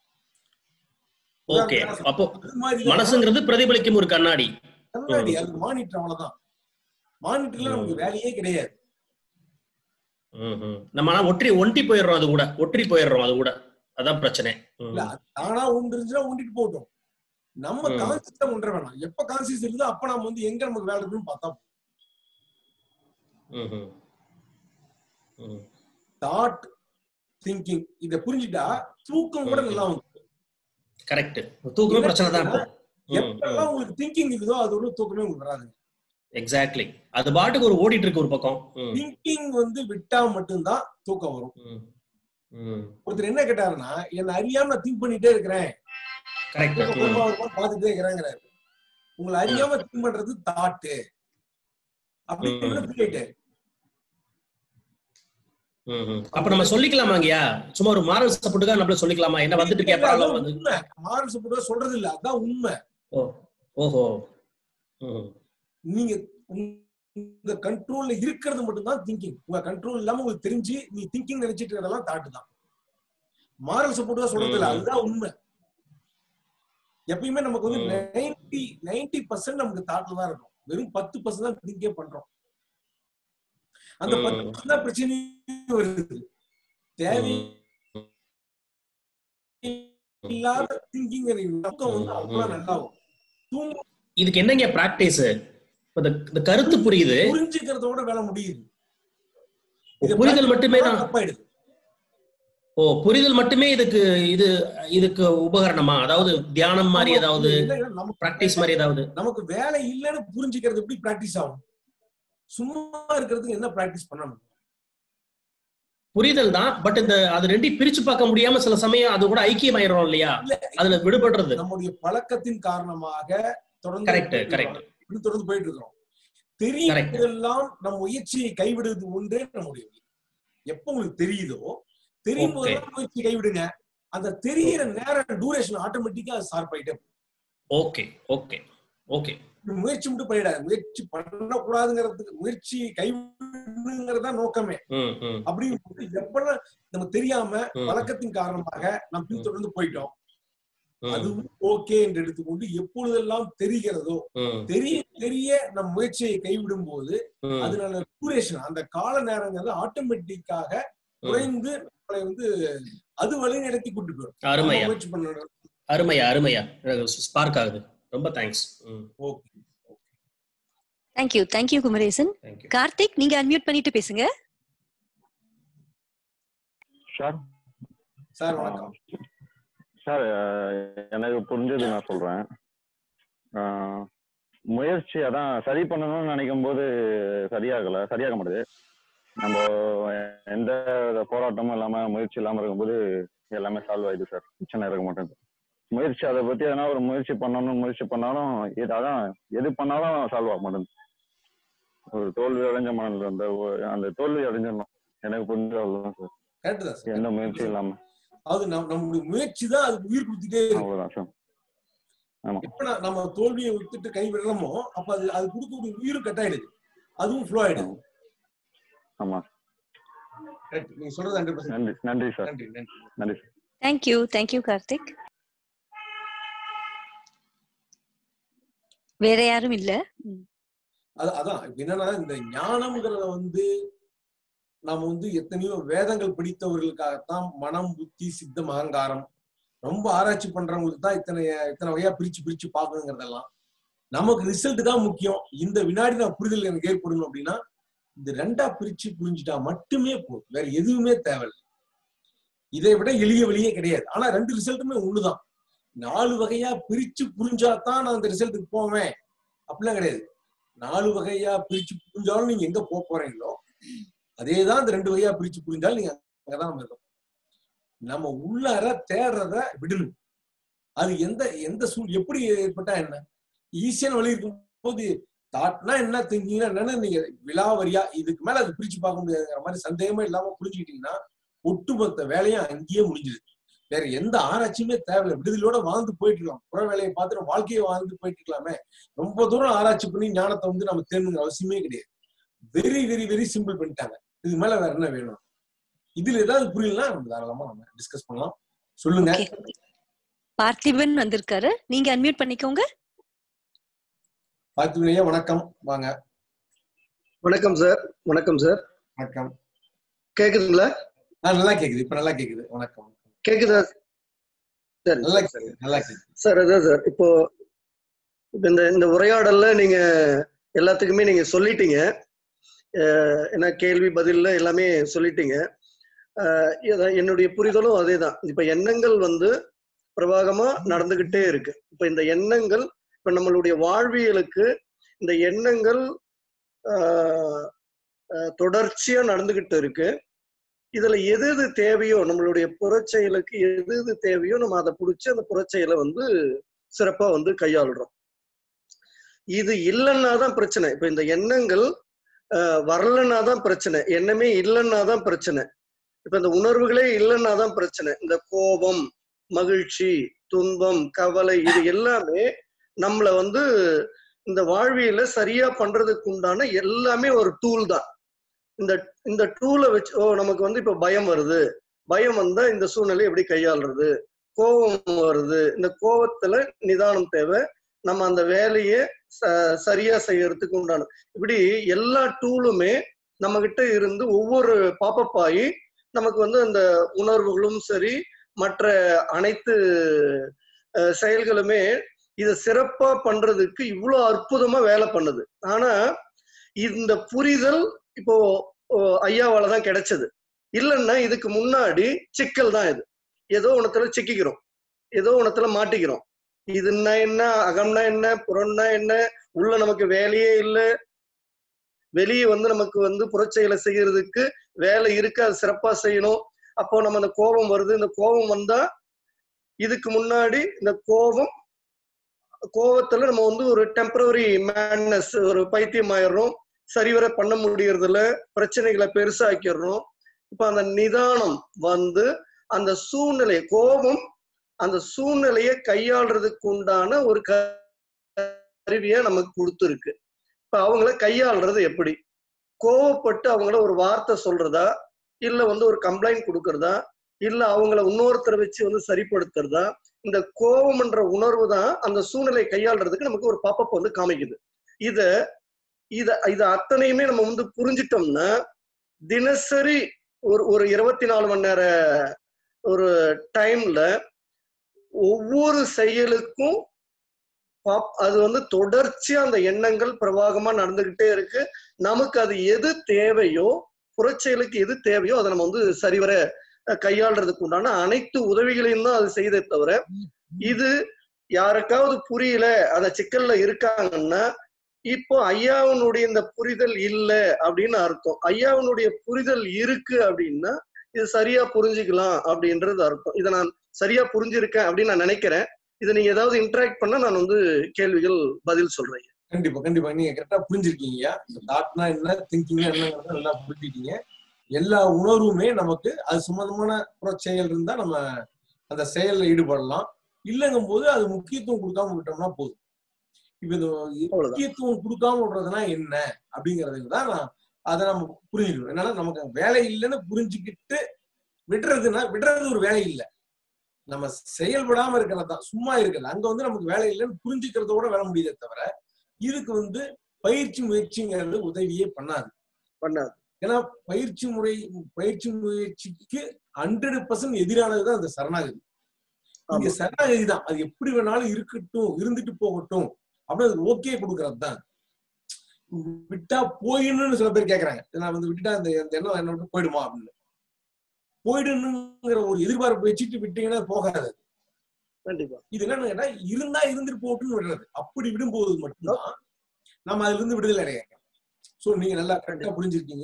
ஓகே அப்போ அது மாதிரி மனசுங்கிறது பிரதிபலிக்கும் ஒரு கண்ணாடி கண்ணாடி ம், அது மானிட்டர் அவ்வளவுதான் மானிட்டர்ல ம், நமக்கு வேலையே கிடையாது ம், ம். நம்ம ஆனா ஒற்றி ஒண்டி போயிடுறோம் அது கூட ஒற்றி போயிடுறோம் அது கூட அதான் பிரச்சனை ம், இல்ல அது தானா ஒன்று இருந்துச்சுன்னா ஒண்டிட்டு போகட்டும் நம்ம ம். கான்சியஸா ஒன்ற வேணாம் எப்ப கான்சியஸ் இருக்குதோ அப்ப நம்ம வந்து எங்க நமக்கு வேலை இருக்குன்னு பார்த்தா ம், ம். ம், தாட் திங்கிங் இத புரிஞ்சுட்டா தூக்கம் கூட ம், நல்லா ம். வந்து கரெக்ட் தூக்கமே பிரச்சனை தான் இப்போ ம், எப்பெல்லாம் உங்களுக்கு திங்கிங் இருக்குதோ அது ஒரு தூக்கமே உங்களுக்கு வராது எக்ஸாக்ட்லி அது பாட்டுக்கு ஒரு ஓடிட்டு இருக்கு ஒரு பக்கம் ம், திங்கிங் வந்து விட்டா மட்டும்தான் தூக்கம் வரும் ம், ம். ஒருத்தர் என்ன கேட்டாருன்னா என்ன அறியாம நான் திங்க் பண்ணிட்டே இருக்கிறேன் கரெக்ட் தூக்கம் ம், வருமா வருமா பார்த்துட்டே இருக்கிறேங்கிறாரு உங்களை அறியாம திங்க் பண்றது தாட்டு அப்படின்னு ம். கேட்டு ம், ம். அப்ப நம்ம சொல்லிக்கலாமாங்கய்யா சும்மா ஒரு மாரல் சப்போர்ட்டுக்காக நம்மள சொல்லிக்கலாமா என்ன வந்துட்டு இருக்கே பரவாயில்ல வந்து உண்மை மாரல் சப்போர்ட் சொல்றது இல்ல அதான் உண்மை ஓ ஓஹோ ம், நீங்க உங்க கண்ட்ரோல்ல இருக்கிறது மட்டும்தான் திங்கிங் உங்க கண்ட்ரோல் இல்லாம உங்களுக்கு தெரிஞ்சு நீ திங்கிங் நினைச்சிட்டு இருக்கிறதெல்லாம் தாட்டு தான் மாரல் சப்போர்ட் தான் சொல்றது இல்ல ம். அதுதான் உண்மை எப்பயுமே நமக்கு வந்து ம். நைன்டி நைன்டி பர்சன்ட் நமக்கு தாட்ல தான் இருக்கும் வெறும் பத்து பர்சன்ட் தான் திங்கே பண்றோம் அந்த ம். பத்து பர்சன்ட் தான் பிரச்சனையும் வருது தேவை இல்லாத திங்கிங் தூக்கம் வந்து அவ்வளவு நல்லா வரும் தூங்க இதுக்கு என்னங்க பிராக்டிஸ் இந்த இந்த கருத்து புரியுது புரிஞ்சுக்கிறதோட வேலை முடியுது ஓ, புரிதல் மட்டுமே தான் தப்பாயிடுது ஓ புரிதல் மட்டுமே இதுக்கு இது இதுக்கு உபகரணமா அதாவது தியானம் மாதிரி ஆமா, ஏதாவது இல்ல, நமக்கு பிராக்டிஸ் மாதிரி ஏதாவது நமக்கு வேலை இல்லைன்னு புரிஞ்சுக்கிறது எப்படி பிராக்டிஸ் ஆகும் சும்மா இருக்கிறதுக்கு என்ன பிராக்டிஸ் பண்ணணும் புரிதல் தான் பட் இந்த அது ரெண்டையும் பிரிச்சு பார்க்க முடியாம சில சமயம் அது கூட ஐக்கியம் ஆயிரும் இல்லையா அதுல விடுபடுறது நம்முடைய பழக்கத்தின் காரணமாக தொடர்ந்து கரெக்ட் போயிட்டு கரெக்ட் இருக்கோம். இப்படி தொடர்ந்து போயிட்டு இருக்கிறோம் தெரியும்போதெல்லாம் நம் முயற்சியை கைவிடுவது ஒன்றே நம்முடைய வழி. எப்ப உங்களுக்கு தெரியுதோ தெரியும் Okay. போதெல்லாம் முயற்சி கைவிடுங்க அந்த தெரியிற நேரம் டூரேஷன் ஆட்டோமேட்டிக்கா ஷார்ப் ஆயிட்டே போகும். ஓகே ஓகே ஓகே நீ முயற்சி மட்டும் பண்ணிடாது முயற்சி பண்ணக்கூடாதுங்கிறதுக்கு முயற்சி கைவிடுங்கிறதா நோக்கமே ம் ம் அப்படி எப்பெல்லாம் நம்ம தெரியாம ம். பழக்கத்தின் காரணமாக நாம் பின்தொடர்ந்து போயிட்டோம் ம், அதுவும் ஓகே என்று எடுத்துக்கொண்டு எப்பொழுதெல்லாம் தெரிகிறதோ ம், தெரிய தெரிய நம் முயற்சியை கைவிடும் போது ம், அதனால டூரேஷன் அந்த கால நேரங்கள்ல ஆட்டோமேட்டிக்காக குறைந்து நம்மளை வந்து அது வழி நடத்தி கூட்டு போயிடும் அருமையா. நம்ம முயற்சி பண்ணணும் அருமையா அருமையா ஸ்பார்க் ஆகுது ரொம்ப thanks okay thank you thank you Kumaresan Karthik நீங்க அன்மியூட் பண்ணிட்டு பேசுங்க சார் சார் வணக்கம் சார் எனக்கு புரிஞ்சது நான் சொல்றேன் ஆஹ் முயற்சி அதான் சரி பண்ணணும்னு நினைக்கும் போது சரியாகல சரியாக மாட்டுது நம்ம எந்த வித போராட்டமும் இல்லாம முயற்சி இல்லாம இருக்கும்போது எல்லாமே சால்வ் ஆயிடுது சார் பிரச்சனை இருக்க மாட்டேங்குது முயற்சி அதை பத்தி எதனா ஒரு முயற்சி பண்ணணும்னு முயற்சி பண்ணாலும் இது அதான் எது பண்ணாலும் சால்வ் ஆக மாட்டேங்குது ஒரு தோல்வி அடைஞ்ச மனதில் அந்த ஒ- அந்த தோல்வி அடைஞ்சிடணும் எனக்கு புரிஞ்சு அவ்வளவுதான் சார் கரெக்ட் தான் சார் எந்த முயற்சியும் இல்லாம அது நம் நம்மளுடைய முயற்சி தான் அதுக்கு உயிர் கொடுத்துட்டே இருக்கு அவ்வளவுதான் சார் ஆமா எப்ப நா- நம்ம தோல்வியை விட்டுட்டு கை விடுறோமோ அப்ப அது அது கொடுக்கக்கூடிய உயிரும் கட் ஆயிடுது அதுவும் ஃப்ளோ ஆயிடுது ஆமா கரெக்ட் நீங்க சொல்றது ஹண்ட்ரட் நன்றி நன்றி சார் நன்றி நன்றி நன்றி சார் தேங்க்யூ தேங்க்யூ கார்த்திக் வேற யாரும் இல்ல ம். அது அதான் இப்ப என்னன்னா இந்த ஞானம்ங்கிறத வந்து நாம வந்து எத்தனையோ வேதங்கள் படித்தவர்களுக்காகத்தான் மனம் புத்தி சித்தம் அகங்காரம் ரொம்ப ஆராய்ச்சி பண்றவங்களுக்கு தான் இத்தனை இத்தனை வகையா பிரிச்சு பிரிச்சு பார்க்கணுங்கிறதெல்லாம் நமக்கு ரிசல்ட் தான் முக்கியம் இந்த வினாடி நான் புரிதல் எனக்கு ஏற்படணும் அப்படின்னா இந்த ரெண்டா பிரிச்சு புரிஞ்சுட்டா மட்டுமே போதும் வேற எதுவுமே தேவையில்லை இதை விட எளிய வழியே கிடையாது ஆனா ரெண்டு ரிசல்ட்டுமே ஒண்ணுதான் நாலு வகையா பிரிச்சு புரிஞ்சாதான் நான் அந்த ரிசல்ட்டுக்கு போவேன் அப்படிலாம் கிடையாது நாலு வகையா பிரிச்சு புரிஞ்சாலும் நீங்க எங்க போக போறீங்களோ அதேதான் இந்த ரெண்டு வகையா பிரிச்சு புரிஞ்சாலும் நீங்க அங்கதான் நம்ம இருக்கோம் நம்ம உள்ளார தேடுறத விடணும் அது எந்த எந்த சூழ் எப்படி ஏற்பட்டா என்ன ஈஸியான வழி இருக்கும்போது தாட்னா என்ன திங்கிங்னா என்னன்னு நீங்க விலாவரியா இதுக்கு மேல அது பிரிச்சு பார்க்க முடியாதுங்கிற மாதிரி சந்தேகமே இல்லாம புரிஞ்சுக்கிட்டீங்கன்னா ஒட்டுமொத்த வேலையும் அங்கேயே முடிஞ்சிருது வேற எந்த ஆராய்ச்சியுமே தேவையில்லை விடுதலையோட வாழ்ந்து போயிட்டு இருக்கலாம் புற வேலையை பார்த்துட்டு வாழ்க்கையை வாழ்ந்து போயிட்டு இருக்கலாமே ரொம்ப தூரம் ஆராய்ச்சி பண்ணி ஞானத்தை வந்து நம்ம தேடணுங்கிற அவசியமே கிடையாது வெரி வெரி வெரி சிம்பிள் பண்ணிட்டாங்க இதுக்கு மேல வேற என்ன வேணும் இதுல ஏதாவது புரியலன்னா நம்ம தாராளமா நம்ம டிஸ்கஸ் பண்ணலாம் சொல்லுங்க Okay. பார்த்திபன் வந்திருக்காரு நீங்க அன்மியூட் பண்ணிக்கோங்க பார்த்திபனையா வணக்கம் வாங்க வணக்கம் சார் வணக்கம் சார் வணக்கம் கேக்குதுங்களா ஆ நல்லா கேக்குது இப்ப நல்லா கேக்குது வணக்கம் கேக்குதா சரி நல்லா கேக்குது நல்லா கேக்குது சார் அதான் சார் இப்போ இப்ப இந்த இந்த உரையாடல்ல நீங்க எல்லாத்துக்குமே நீங்க சொல்லிட்டீங்க அஹ் என்ன கேள்வி பதில்ல எல்லாமே சொல்லிட்டீங்க அஹ் இத- என்னுடைய புரிதலும் அதேதான் இப்ப எண்ணங்கள் வந்து பிரவாகமா நடந்துகிட்டே இருக்கு இப்ப இந்த எண்ணங்கள் இப்ப நம்மளுடைய வாழ்வியலுக்கு இந்த எண்ணங்கள் ஆஹ் ஆஹ் தொடர்ச்சியா நடந்துகிட்டு இருக்கு இதுல எது எது தேவையோ நம்மளுடைய புறச்செயலுக்கு எது எது தேவையோ நம்ம அதை புடிச்சு அந்த புறச்செயலை வந்து சிறப்பா வந்து கையாளுறோம் இது இல்லைன்னா தான் பிரச்சனை இப்ப இந்த எண்ணங்கள் ஆஹ் வரலன்னா தான் பிரச்சனை எண்ணமே இல்லைன்னா தான் பிரச்சனை இப்ப இந்த உணர்வுகளே இல்லைன்னா தான் பிரச்சனை இந்த கோபம் மகிழ்ச்சி துன்பம் கவலை இது எல்லாமே நம்மள வந்து இந்த வாழ்வியல சரியா பண்றதுக்கு உண்டான எல்லாமே ஒரு டூல் தான் இந்த இந்த டூலை வச்சு ஓ நமக்கு வந்து இப்ப பயம் வருது பயம் வந்தா இந்த சூழ்நிலை எப்படி கையாளுறது கோபம் வருது இந்த கோபத்துல நிதானம் தேவை நம்ம அந்த வேலையை ச- சரியா செய்யறதுக்கு உண்டான இப்படி எல்லா டூலுமே நம்ம கிட்ட இருந்து ஒவ்வொரு பாப்பப் ஆகி நமக்கு வந்து அந்த உணர்வுகளும் சரி மற்ற அனைத்து அஹ், செயல்களுமே இதை சிறப்பா பண்றதுக்கு இவ்வளோ அற்புதமா வேலை பண்ணுது ஆனா இந்த புரிதல் இப்போ ஓ, ஐயாவால தான் கிடைச்சது இல்லைன்னா இதுக்கு முன்னாடி சிக்கல் தான் இது ஏதோ உணத்துல சிக்கிக்கிறோம் ஏதோ உணத்துல மாட்டிக்கிறோம் இதுன்னா என்ன அகம்னா என்ன புறம்னா என்ன உள்ள நமக்கு வேலையே இல்லை வெளியே வந்து நமக்கு வந்து புறச்செயலை செய்யறதுக்கு வேலை இருக்கு அது சிறப்பா செய்யணும் அப்போ நம்ம அந்த கோபம் வருது இந்த கோபம் வந்தா இதுக்கு முன்னாடி இந்த கோபம் கோபத்துல நம்ம வந்து ஒரு டெம்பரவரி மேட்னஸ் ஒரு பைத்தியம் ஆயிடுறோம் சரிவர பண்ண முடியறதுல பிரச்சனைகளை பெருசாக்கிடுறோம் இப்ப அந்த நிதானம் வந்து அந்த சூழ்நிலை கோபம் அந்த சூழ்நிலையை கையாளுறதுக்கு உண்டான ஒரு கருவியை நமக்கு கொடுத்துருக்கு இப்ப அவங்கள கையாளுறது எப்படி கோவப்பட்டு அவங்கள ஒரு வார்த்தை சொல்றதா இல்ல வந்து ஒரு கம்ப்ளைண்ட் கொடுக்கறதா இல்ல அவங்கள இன்னொருத்தரை வச்சு வந்து சரிப்படுத்துறதா இந்த கோபம்ன்ற உணர்வு தான் அந்த சூழ்நிலை கையாளுறதுக்கு நமக்கு ஒரு பாப்பப் வந்து காமிக்குது இத இத இத அத்தனையுமே நம்ம வந்து புரிஞ்சிட்டோம்னா தினசரி ஒரு ஒரு இருபத்தி நாலு மணி நேர ஒரு டைம்ல ஒவ்வொரு செயலுக்கும் பாப்- அது வந்து தொடர்ச்சியா அந்த எண்ணங்கள் பிரவாகமா நடந்துகிட்டே இருக்கு நமக்கு அது எது தேவையோ புறச்செயலுக்கு எது தேவையோ அதை நம்ம வந்து சரிவர அஹ், கையாளுறதுக்கு உண்டான அனைத்து உதவிகளையும் தான் அது செய்தே தவிர இது யாருக்காவது புரியல அந்த சிக்கல்ல இருக்காங்கன்னா இப்போ ஐயாவினுடைய இந்த புரிதல் இல்ல அப்படின்னு அர்த்தம் ஐயாவினுடைய புரிதல் இருக்கு அப்படின்னா இது சரியா புரிஞ்சுக்கலாம் அப்படின்றது அர்த்தம் இதை நான் சரியா புரிஞ்சிருக்கேன் அப்படின்னு நான் நினைக்கிறேன் இதை நீங்க ஏதாவது இன்டராக்ட் பண்ணா நான் வந்து கேள்விகள் பதில் சொல்றேன் கண்டிப்பா கண்டிப்பா நீங்க கரெக்டா புரிஞ்சிருக்கீங்க தாட்னா என்ன திங்கிங்னா என்னங்கிறத நல்லா புரிஞ்சுட்டீங்க எல்லா உணர்வுமே நமக்கு அது சம்பந்தமான புற செயல் இருந்தா நம்ம அந்த செயல்ல ஈடுபடலாம் இல்லைங்கும் போது அது முக்கியத்துவம் கொடுக்காம விட்டோம்னா போதும் இப்ப இது முக்கியத்துவம் கொடுக்காம விடுறதுனா என்ன அப்படிங்கறதுக்கு தான் நான் அதை நம்ம புரிஞ்சுக்கணும் என்னன்னா நமக்கு வேலை இல்லைன்னு புரிஞ்சுக்கிட்டு விடுறதுன்னா விடுறது ஒரு வேலை இல்லை நம்ம செயல்படாம இருக்கிறது தான் சும்மா இருக்கிறது அங்க வந்து நமக்கு வேலை இல்லைன்னு புரிஞ்சுக்கிறதோட வேலை முடியுதே தவிர இதுக்கு வந்து பயிற்சி முயற்சிங்கிறது உதவியே பண்ணாது பண்ணாது ஏன்னா பயிற்சி முறை பயிற்சி முயற்சிக்கு ஹண்ட்ரட் பர்சன்ட் எதிரானதுதான் அந்த சரணாகதி இங்க சரணாகதி தான் அது எப்படி வேணாலும் இருக்கட்டும் இருந்துட்டு போகட்டும் அப்படின்னு அதுக்கு ஓகே கொடுக்கறது தான் விட்டா போயிடணும்னு சில பேர் கேக்குறாங்க நான் வந்து விட்டுட்டா இந்த இந்த எண்ணம் என்ன விட்டு போயிடுமா அப்படின்னு போயிடணுங்கிற ஒரு எதிர்பார்ப்பு வச்சுட்டு விட்டீங்கன்னா போகாது கண்டிப்பா இது என்னன்னு கேட்டா இருந்தா இருந்துட்டு போட்டுன்னு விடுறது அப்படி விடும்போது மட்டும்தான் நம்ம அதுல இருந்து விடுதலை அடையறோம் சோ நீங்க நல்லா கரெக்டா புரிஞ்சிருக்கீங்க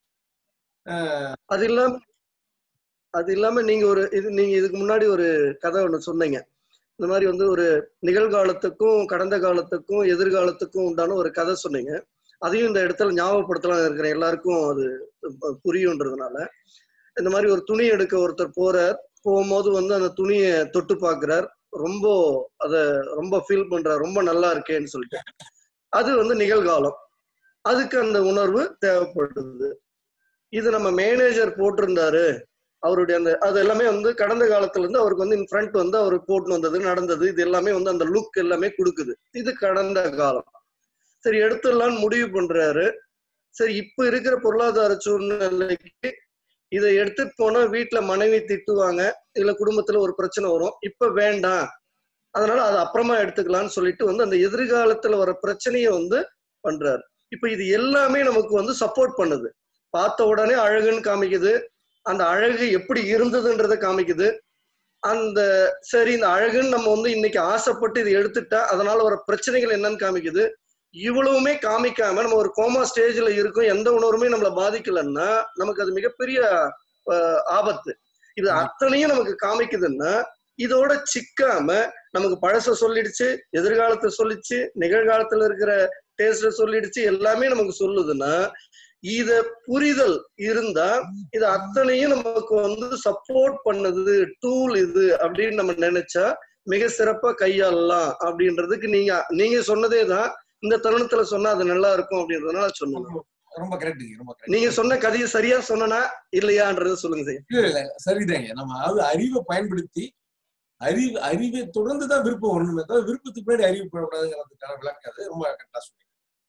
அது இல்லாம அது இல்லாம நீங்க ஒரு இது நீங்க இதுக்கு முன்னாடி ஒரு கதை ஒண்ணு சொன்னீங்க இந்த மாதிரி வந்து ஒரு நிகழ்காலத்துக்கும் கடந்த காலத்துக்கும் எதிர்காலத்துக்கும் உண்டான ஒரு கதை சொன்னீங்க அதையும் இந்த இடத்துல ஞாபகப்படுத்தலாம் இருக்கிற எல்லாருக்கும் அது புரியுன்றதுனால இந்த மாதிரி ஒரு துணி எடுக்க ஒருத்தர் போறார் போகும்போது வந்து அந்த துணியை தொட்டு பாக்குறார் ரொம்ப அத ரொம்ப ஃபீல் பண்றார் ரொம்ப நல்லா இருக்கேன்னு சொல்லிட்டு அது வந்து நிகழ்காலம் அதுக்கு அந்த உணர்வு தேவைப்படுது இது நம்ம மேனேஜர் போட்டிருந்தாரு அவருடைய அந்த அது எல்லாமே வந்து கடந்த காலத்துல இருந்து அவருக்கு வந்து இன் ஃப்ரண்ட் வந்து அவர் போட்டு வந்தது நடந்தது இது எல்லாமே வந்து அந்த லுக் எல்லாமே கொடுக்குது இது கடந்த காலம் சரி எடுத்துடலாம்னு முடிவு பண்றாரு சரி இப்ப இருக்கிற பொருளாதார சூழ்நிலைக்கு இதை எடுத்துட்டு போனா வீட்டுல மனைவி திட்டுவாங்க இல்ல குடும்பத்துல ஒரு பிரச்சனை வரும் இப்ப வேண்டாம் அதனால அது அப்புறமா எடுத்துக்கலாம்னு சொல்லிட்டு வந்து அந்த எதிர்காலத்துல வர பிரச்சனைய வந்து பண்றாரு இப்ப இது எல்லாமே நமக்கு வந்து சப்போர்ட் பண்ணுது பார்த்த உடனே அழகுன்னு காமிக்குது அந்த அழகு எப்படி இருந்ததுன்றத காமிக்குது அந்த சரி இந்த அழகுன்னு நம்ம வந்து இன்னைக்கு ஆசைப்பட்டு இதை எடுத்துட்டா அதனால வர பிரச்சனைகள் என்னன்னு காமிக்குது இவ்வளவுமே காமிக்காம நம்ம ஒரு கோமா ஸ்டேஜ்ல இருக்கும் எந்த உணர்வுமே நம்மள பாதிக்கலன்னா நமக்கு அது மிகப்பெரிய ஆபத்து இது அத்தனையும் நமக்கு காமிக்குதுன்னா இதோட சிக்காம நமக்கு பழச சொல்லிடுச்சு எதிர்காலத்தை சொல்லிச்சு நிகழ்காலத்துல இருக்கிற டேஸ்ட சொல்லிடுச்சு எல்லாமே நமக்கு சொல்லுதுன்னா இத புரிதல் இருந்தா இது அத்தனையும் நமக்கு வந்து சப்போர்ட் பண்ணுது டூல் இது அப்படின்னு நம்ம நினைச்சா மிக சிறப்பா கையாளலாம் அப்படின்றதுக்கு நீங்க நீங்க சொன்னதே தான் இந்த தருணத்துல சொன்னா அது நல்லா இருக்கும் அப்படின்றதுனால சொன்னேன் ரொம்ப கரெக்ட் ரொம்ப நீங்க சொன்ன கதையை சரியா சொன்னா இல்லையான்றத சொல்லுங்க சார் இல்ல இல்ல சரிதாங்க நம்ம அதாவது அறிவை பயன்படுத்தி அறிவு அறிவை தொடர்ந்து தான் விருப்பம் வரணுமே தவிர விருப்பத்துக்கு முன்னாடி அறிவு போடக்கூடாதுங்கிறதுக்கான விளக்கம் அது ரொம்ப கரெக்டா சொன்னீங்க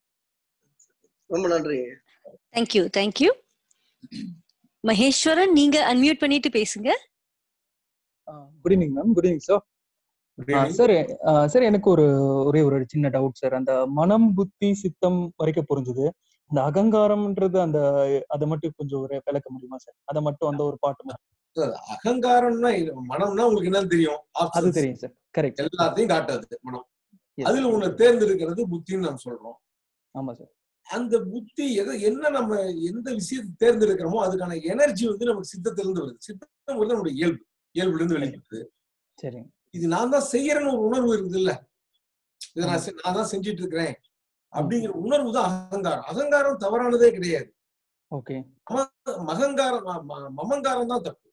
ரொம்ப நன்றி தேங்க்யூ தேங்க்யூ மகேஸ்வரன் நீங்க அன்மியூட் பண்ணிட்டு பேசுங்க good evening ma'am good evening sir sir sir எனக்கு ஒரு ஒரே ஒரு சின்ன டவுட் சார் அந்த மனம் புத்தி சித்தம் வரைக்கும் புரிஞ்சுது இந்த அகங்காரம்ன்றது அந்த அதை மட்டும் கொஞ்சம் ஒரு விளக்க முடியுமா சார் அதை மட்டும் அந்த ஒரு பாட்டு மட்டும் அகங்காரம்னா மனம்னா உங்களுக்கு என்னன்னு தெரியும் அது தெரியும் சார் கரெக்ட் எல்லாத்தையும் காட்டாது மனம் அதுல ஒண்ணு தேர்ந்தெடுக்கிறது புத்தின்னு நம்ம சொல்றோம் ஆமா சார் அந்த புத்தி எதை என்ன நம்ம எந்த விஷயத்தை தேர்ந்தெடுக்கிறோமோ அதுக்கான எனர்ஜி வந்து நமக்கு சித்தத்திலிருந்து வருது சித்தம் வந்து நம்மளுடைய இயல்பு இயல்புல இருந்து வெளிப்படுது சரி இது நான் தான் செய்யறேன்னு ஒரு உணர்வு இருக்குது இல்ல இதை நான் நான் தான் செஞ்சிட்டு இருக்கிறேன் அப்படிங்கிற உணர்வு தான் அகங்காரம் அகங்காரம் தவறானதே கிடையாது ஓகே மகங்காரம் மமங்காரம் தான் தப்பு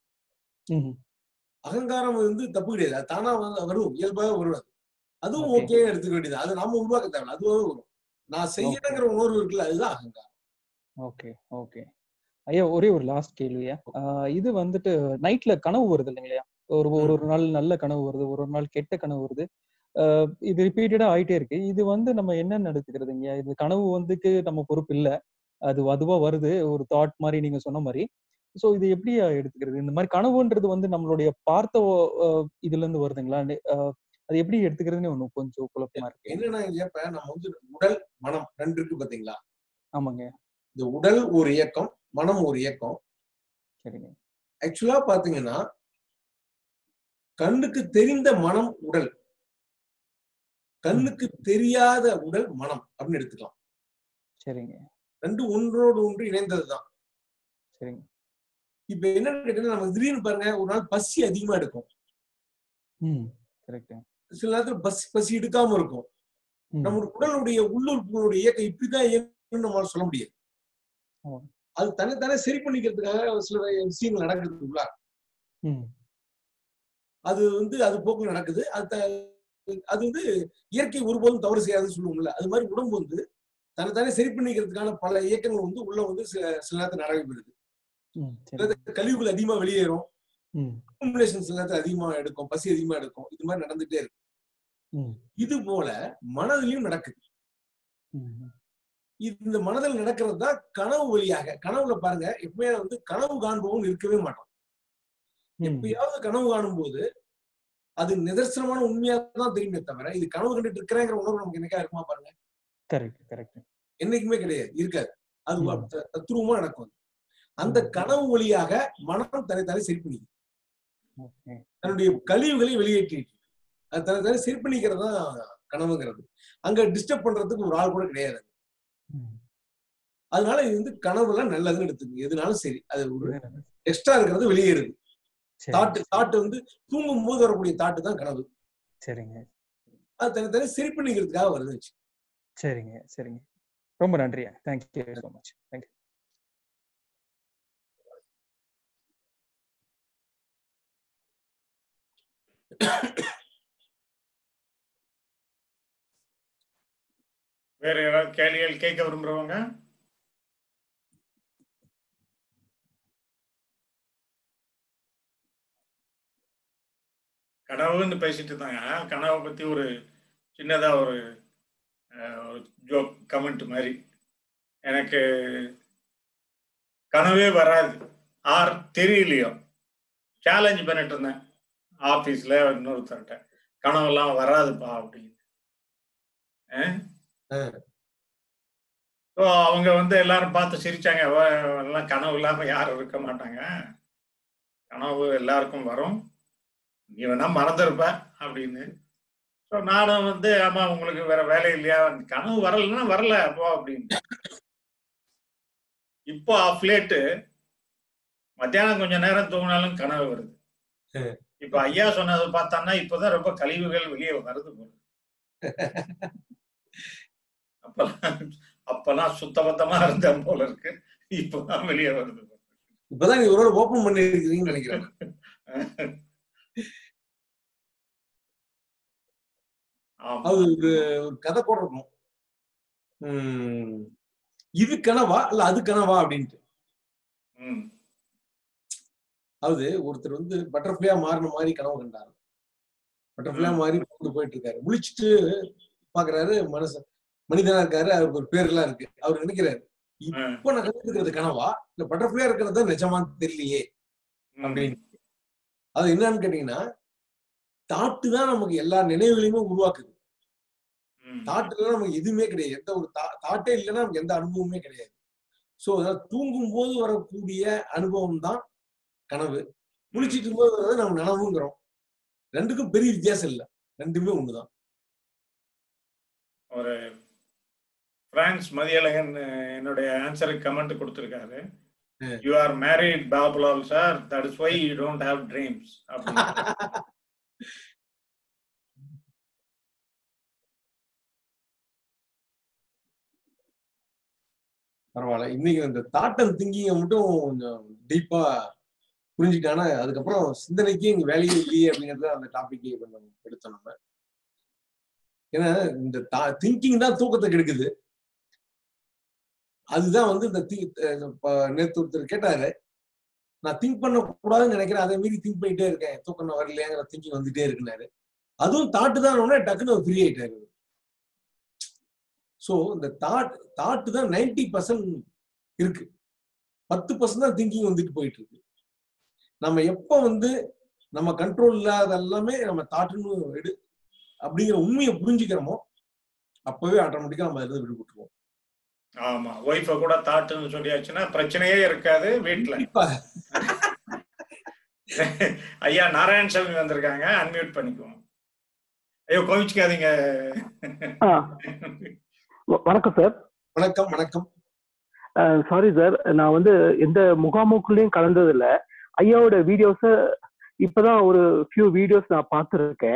அகங்காரம் வந்து தப்பு கிடையாது அது தானா வரும் இயல்பாக வரும் அதுவும் ஓகே எடுத்துக்க வேண்டியது அது நாம உருவாக்க தேவையில்ல அதுவாக வரும் நான் செய்யறேங்கிற உணர்வு இருக்குல்ல அதுதான் அகங்காரம் ஓகே ஓகே ஐயா ஒரே ஒரு லாஸ்ட் கேள்வியா இது வந்துட்டு நைட்ல கனவு வருது இல்லைங்களா ஒரு ஒரு ஒரு நாள் நல்ல கனவு வருது ஒரு ஒரு நாள் கெட்ட கனவு வருது இது ரிப்பீட்டடா ஆயிட்டே இருக்கு இது வந்து நம்ம என்ன நடத்துக்கிறதுங்க இது கனவு வந்துக்கு நம்ம பொறுப்பு இல்ல அது அதுவா வருது ஒரு தாட் மாதிரி நீங்க சொன்ன மாதிரி சோ இது எப்படி எடுத்துக்கிறது இந்த மாதிரி கனவுன்றது வந்து நம்மளுடைய பார்த்த இதுல இருந்து வருதுங்களா அது எப்படி எடுத்துக்கிறதுன்னு ஒண்ணு கொஞ்சம் குழப்பமா இருக்கு என்னன்னா இப்ப நம்ம வந்து உடல் மனம் ரெண்டு இருக்கு பாத்தீங்களா ஆமாங்க இந்த உடல் ஒரு இயக்கம் மனம் ஒரு இயக்கம் சரிங்க ஆக்சுவலா பாத்தீங்கன்னா கண்ணுக்கு தெரிந்த மனம் உடல் கண்ணுக்கு தெரியாத உடல் மனம் அப்படின்னு எடுத்துக்கலாம் சரிங்க ரெண்டு ஒன்றோடு ஒன்று இணைந்ததுதான் சரிங்க இப்ப என்னன்னு கேட்டீங்கன்னா நம்ம திடீர்னு பாருங்க ஒரு நாள் பசி அதிகமா எடுக்கும் ம் கரெக்ட் சில நேரத்துல பசி பசி எடுக்காம இருக்கும் ம். நம்மளுடைய உடலுடைய உள்ளுறுப்புகளுடைய இயக்கம் இப்படிதான் இயக்கம்னு நம்மளால சொல்ல முடியாது ஆமா. அது தன்னைத்தானே சரி பண்ணிக்கிறதுக்காக சில விஷயங்கள் நடக்குது உள்ளார ம். அது வந்து அது போக்கு நடக்குது அது த- அது வந்து இயற்கை ஒருபோதும் தவறு செய்யாதுன்னு சொல்லுவோம்ல அது மாதிரி உடம்பு வந்து தன்னைத்தானே சரி பண்ணிக்கிறதுக்கான பல இயக்கங்கள் வந்து உள்ள வந்து சில சில நேரத்தில் நடைபெறுது ம். சில சரி நேரத்துல கழிவுகள் அதிகமா வெளியேறும் ம். accumulation சில நேரத்தில் அதிகமா எடுக்கும் பசி அதிகமா எடுக்கும் இது மாதிரி நடந்துட்டே இருக்கு ம். இது போல மனதிலையும் நடக்குது ம். இது இந்த மனதில் நடக்கிறது தான் கனவு வழியாக கனவுல பாருங்க எப்பவுமே வந்து கனவு காண்பவன் இருக்கவே மாட்டான் ம். எப்பயாவது கனவு காணும்போது அது நிதர்சனமான உண்மையா தான் தெரியுமே தவிர இது கனவு கண்டுட்டு இருக்கிறேங்கிற உணர்வு நமக்கு என்னைக்கா இருக்குமா பாருங்க கரெக்ட் கரெக்ட் என்னைக்குமே கிடையாது இருக்காது அது ம். த- தத்ரூபமா நடக்கும் அந்த ம். கனவு வழியாக மனம் தன்னைத்தானே சரி பண்ணிக்குது ஓகே தன்னுடைய கழிவுகளை வெளியேற்றிட்டு அது தன்னைத்தானே சரி பண்ணிக்கிறது தான் கனவுங்கிறது அங்க டிஸ்டர்ப் பண்றதுக்கு ஒரு ஆள் கூட கிடையாது ம். அதனால இது வந்து கனவுலாம் நல்லதுன்னு எடுத்துக்கங்க எதுனாலும் சரி அது ஒரு இது நல்லது. எக்ஸ்ட்ரா இருக்கிறது வெளியேறுது சரி தாட்டு தாட்டு வந்து தூங்கும் போது வரக்கூடிய தாட்டு தான் கனவு சரிங்க அது தனித்தனி சரி பண்ணிக்கிறதுக்காக வருது சரிங்க சரிங்க ரொம்ப நன்றியா தேங்க்யூ ஸோ மச் தேங்க்யூ வேற யாராவது கேள்விகள் கேட்க விரும்புறவங்க கனவுன்னு பேசிட்டு இருந்தாங்க கனவை பத்தி ஒரு சின்னதா ஒரு ஜோக் கமெண்ட் மாதிரி எனக்கு கனவே வராது ஆர் தெரியலையோ சேலஞ்ச் பண்ணிட்டு இருந்தேன் ஆபீஸ்ல இன்னொருத்தர்கிட்ட கனவெல்லாம் வராதுப்பா அப்படின்னு ஸோ அவங்க வந்து எல்லாரும் பார்த்து சிரிச்சாங்க "அவ- எல்லாம் கனவு இல்லாம யாரும் இருக்க மாட்டாங்க கனவு எல்லாருக்கும் வரும் நீ வேணா மறந்துருப்ப அப்படின்னு ஸோ நானும் வந்து ஆமா உங்களுக்கு வேற வேலை இல்லையா கனவு வரலைன்னா வரல அப்போ அப்படின்னு இப்போ ஆஃப் லேட்டு மத்தியானம் கொஞ்ச நேரம் தூங்கினாலும் கனவு வருது இப்ப ஐயா சொன்னதை பார்த்தான்னா இப்பதான் ரொம்ப கழிவுகள் வெளியே வருது போல அப்பெல்லாம் அப்பெல்லாம் சுத்தபத்தமா இருந்தேன் போல இருக்கு இப்பதான் வெளியே வருது போல. இப்பதான் நீங்க ஒரு ஓபன் பண்ணி இருக்கீங்கன்னு நினைக்கிறேன் ஆமா அது ஒரு ஒரு கதை கூட இருக்கும் உம் இது கனவா இல்ல அது கனவா அப்படின்ட்டு ம் அதாவது ஒருத்தர் வந்து பட்டர்ஃபிளையா மாறின மாதிரி கனவு கண்டாரு பட்டர்ஃபிளையா மாறி பறந்து போயிட்டு இருக்காரு முழிச்சிட்டு பாக்குறாரு மனசு மனிதனா இருக்காரு அவருக்கு ஒரு பேர் எல்லாம் இருக்கு அவர் நினைக்கிறாரு இப்ப நான் கண்டுக்கிறது கனவா இல்ல பட்டர்ஃபிளையா இருக்கிறது தான் நிஜமான்னு தெரியலையே அப்படின்னு அது என்னன்னு கேட்டீங்கன்னா தாட்டு தான் நமக்கு எல்லா நினைவுகளையுமே உருவாக்குது தாட்டுல நமக்கு எதுவுமே கிடையாது எந்த ஒரு தா- தாட்டே இல்லைன்னா நமக்கு எந்த அனுபவமே கிடையாது சோ அதாவது தூங்கும் போது வரக்கூடிய அனுபவம் தான் கனவு முழிச்சிட்டு இருக்கும்போது வர்றது நம்ம நனவுங்கிறோம் ரெண்டுக்கும் பெரிய வித்தியாசம் இல்லை ரெண்டுமே ஒண்ணுதான் ஒரு பிரான்ஸ் மதியழகன் அஹ், என்னுடைய ஆன்சருக்கு கமெண்ட் கொடுத்திருக்காரு you are married Babulal sir that is why you don't have dreams அப்படின்னு பரவாயில்ல இன்னைக்கு இந்த தாட் அண்ட் திங்கிங்கை மட்டும் கொஞ்சம் டீப்பா புரிஞ்சுட்டானா அதுக்கப்புறம் சிந்தனைக்கு இங்க வேலையே இல்லையே அப்படிங்கறது அந்த டாபிக்கே கொஞ்சம் எடுத்தோம் நம்ம ஏன்னா இந்த திங்கிங் தான் தூக்கத்தை கெடுக்குது அதுதான் வந்து இந்த thi- அஹ் இப்ப நேத்து ஒருத்தர் கேட்டாரு நான் திங்க் பண்ண கூடாதுன்னு நினைக்கிறேன் அதே மீறி திங்க் பண்ணிட்டே இருக்கேன் தூக்கம் நான் வரலையாங்கிற திங்கிங் வந்துட்டே இருக்குனாரு அதுவும் தாட்டு தான் உடனே டக்குன்னு ஃப்ரீ ஆயிட்டாரு சோ இந்த தாட் தாட்டு தான் நைன்டி பர்சன்ட் இருக்கு பத்து பர்சன்ட் தான் திங்கிங் வந்துட்டு போயிட்டு இருக்கு நம்ம எப்ப வந்து நம்ம கண்ட்ரோல் இல்லாத எல்லாமே நம்ம தாட்டுன்னு எடு அப்படிங்கிற உண்மையை புரிஞ்சுக்கிறோமோ அப்பவே ஆட்டோமேட்டிக்கா நம்ம இருந்து விடுபட்டுருவோம் ஆமா ஒய்ஃப கூட தாட்டுன்னு சொல்லியாச்சுன்னா பிரச்சனையே இருக்காது வீட்டுல ஐயா நாராயணசாமி வந்திருக்காங்க அன்மியூட் பண்ணிக்குவோம் ஐயோ கோவிச்சுக்காதீங்க ஆ. வ- வணக்கம் சார் வணக்கம் வணக்கம் சாரி சார் நான் வந்து எந்த முகாமுக்குள்ளேயும் கலந்தது இல்ல ஐயாவோட வீடியோஸ இப்பதான் ஒரு ஃபியூ வீடியோஸ் நான் பார்த்துருக்கேன்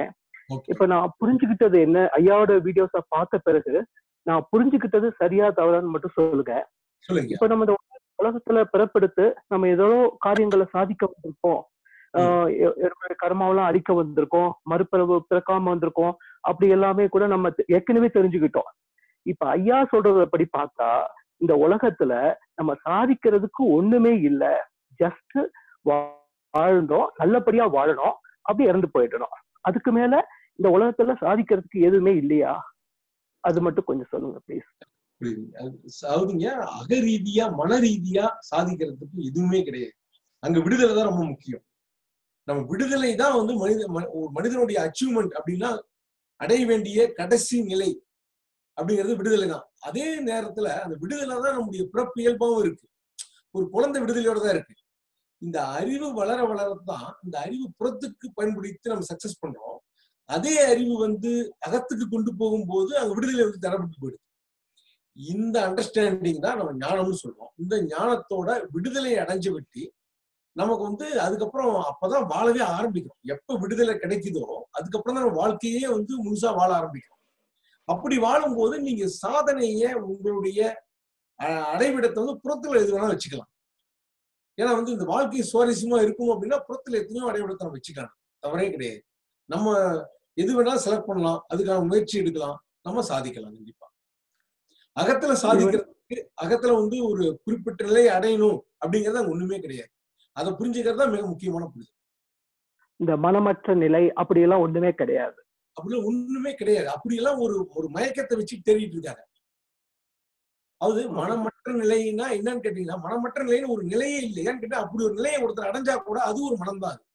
இப்ப நான் புரிஞ்சுக்கிட்டது என்ன ஐயாவோட வீடியோஸ பார்த்த பிறகு நான் புரிஞ்சுக்கிட்டது சரியா தவறான்னு மட்டும் சொல்லுங்க சொல்லுங்க இப்ப நம்ம இந்த உலகத்துல பிறப்பெடுத்து நம்ம ஏதோ காரியங்களை சாதிக்க வந்திருப்போம் ஆஹ் எ- என்னுடைய கர்மாவெல்லாம் அழிக்க வந்திருக்கோம் மறுபிறவு பிறக்காம வந்திருக்கோம் அப்படி எல்லாமே கூட நம்ம தெ- ஏற்கனவே தெரிஞ்சுக்கிட்டோம் இப்ப ஐயா சொல்றதப்படி பார்த்தா இந்த உலகத்துல நம்ம சாதிக்கிறதுக்கு ஒண்ணுமே இல்ல ஜஸ்ட் வாழ்ந்தோம் நல்லபடியா வாழணும் அப்படி இறந்து போயிடணும் அதுக்கு மேல இந்த உலகத்துல சாதிக்கிறதுக்கு எதுவுமே இல்லையா அது மட்டும் கொஞ்சம் சொல்லுங்க ப்ளீஸ் புரியுதுங்க அது- அதாவதுங்க அகரீதியா மன ரீதியா சாதிக்கிறதுக்கு எதுவுமே கிடையாது அங்க விடுதலை தான் ரொம்ப முக்கியம் நம்ம விடுதலை தான் வந்து மனித ம- ஒரு மனிதனுடைய அச்சீவ்மெண்ட் அப்படின்னா அடைய வேண்டிய கடைசி நிலை அப்படிங்கிறது விடுதலை தான் அதே நேரத்துல அந்த விடுதலை தான் நம்முடைய பிறப்பு இயல்பாவும் இருக்கு ஒரு குழந்தை விடுதலையோட தான் இருக்கு இந்த அறிவு வளர வளரத்தான் இந்த அறிவு புறத்துக்கு பயன்படுத்தி நம்ம சக்சஸ் பண்றோம் அதே அறிவு வந்து அகத்துக்கு கொண்டு போகும்போது அங்க விடுதலை வந்து தரப்பட்டு போயிடுது இந்த அண்டர்ஸ்டாண்டிங் தான் நம்ம ஞானம்னு சொல்றோம் இந்த ஞானத்தோட விடுதலை அடைஞ்சு விட்டு நமக்கு வந்து அதுக்கப்புறம் அப்பதான் வாழவே ஆரம்பிக்கிறோம் எப்ப விடுதலை கிடைக்குதோ அதுக்கப்புறம் தான் நம்ம வாழ்க்கையே வந்து முழுசா வாழ ஆரம்பிக்கிறோம் அப்படி வாழும்போது நீங்க சாதனைய உங்களுடைய அஹ், அடைவிடத்தை வந்து புறத்துல எது வேணா வச்சுக்கலாம் ஏன்னா வந்து இந்த வாழ்க்கை சுவாரஸ்யமா இருக்கும் அப்படின்னா புறத்துல எத்தனையோ அடைவிடத்தை நம்ம வச்சுக்கலாம் தவறே கிடையாது நம்ம எது வேணாலும் செலக்ட் பண்ணலாம் அதுக்கான முயற்சி எடுக்கலாம் நம்ம சாதிக்கலாம் கண்டிப்பா அகத்துல சாதிக்கிறதுக்கு அகத்துல வந்து ஒரு குறிப்பிட்ட நிலையை அடையணும் அப்படிங்கறது அங்க ஒண்ணுமே கிடையாது அதை புரிஞ்சுக்கிறது தான் மிக முக்கியமான புரிதல் இந்த மனமற்ற நிலை அப்படியெல்லாம் ஒண்ணுமே கிடையாது அப்படிலாம் ஒண்ணுமே கிடையாது அப்படியெல்லாம் ஒரு ஒரு மயக்கத்தை வச்சு தேடிட்டு இருக்காங்க அதாவது மனமற்ற நிலைன்னா என்னன்னு கேட்டீங்கன்னா மனமற்ற நிலைன்னு ஒரு நிலையே இல்லை ஏன்னு கேட்டா அப்படி ஒரு நிலையை ஒருத்தர் அடைஞ்சா கூட அது ஒரு மனம்தான் அது.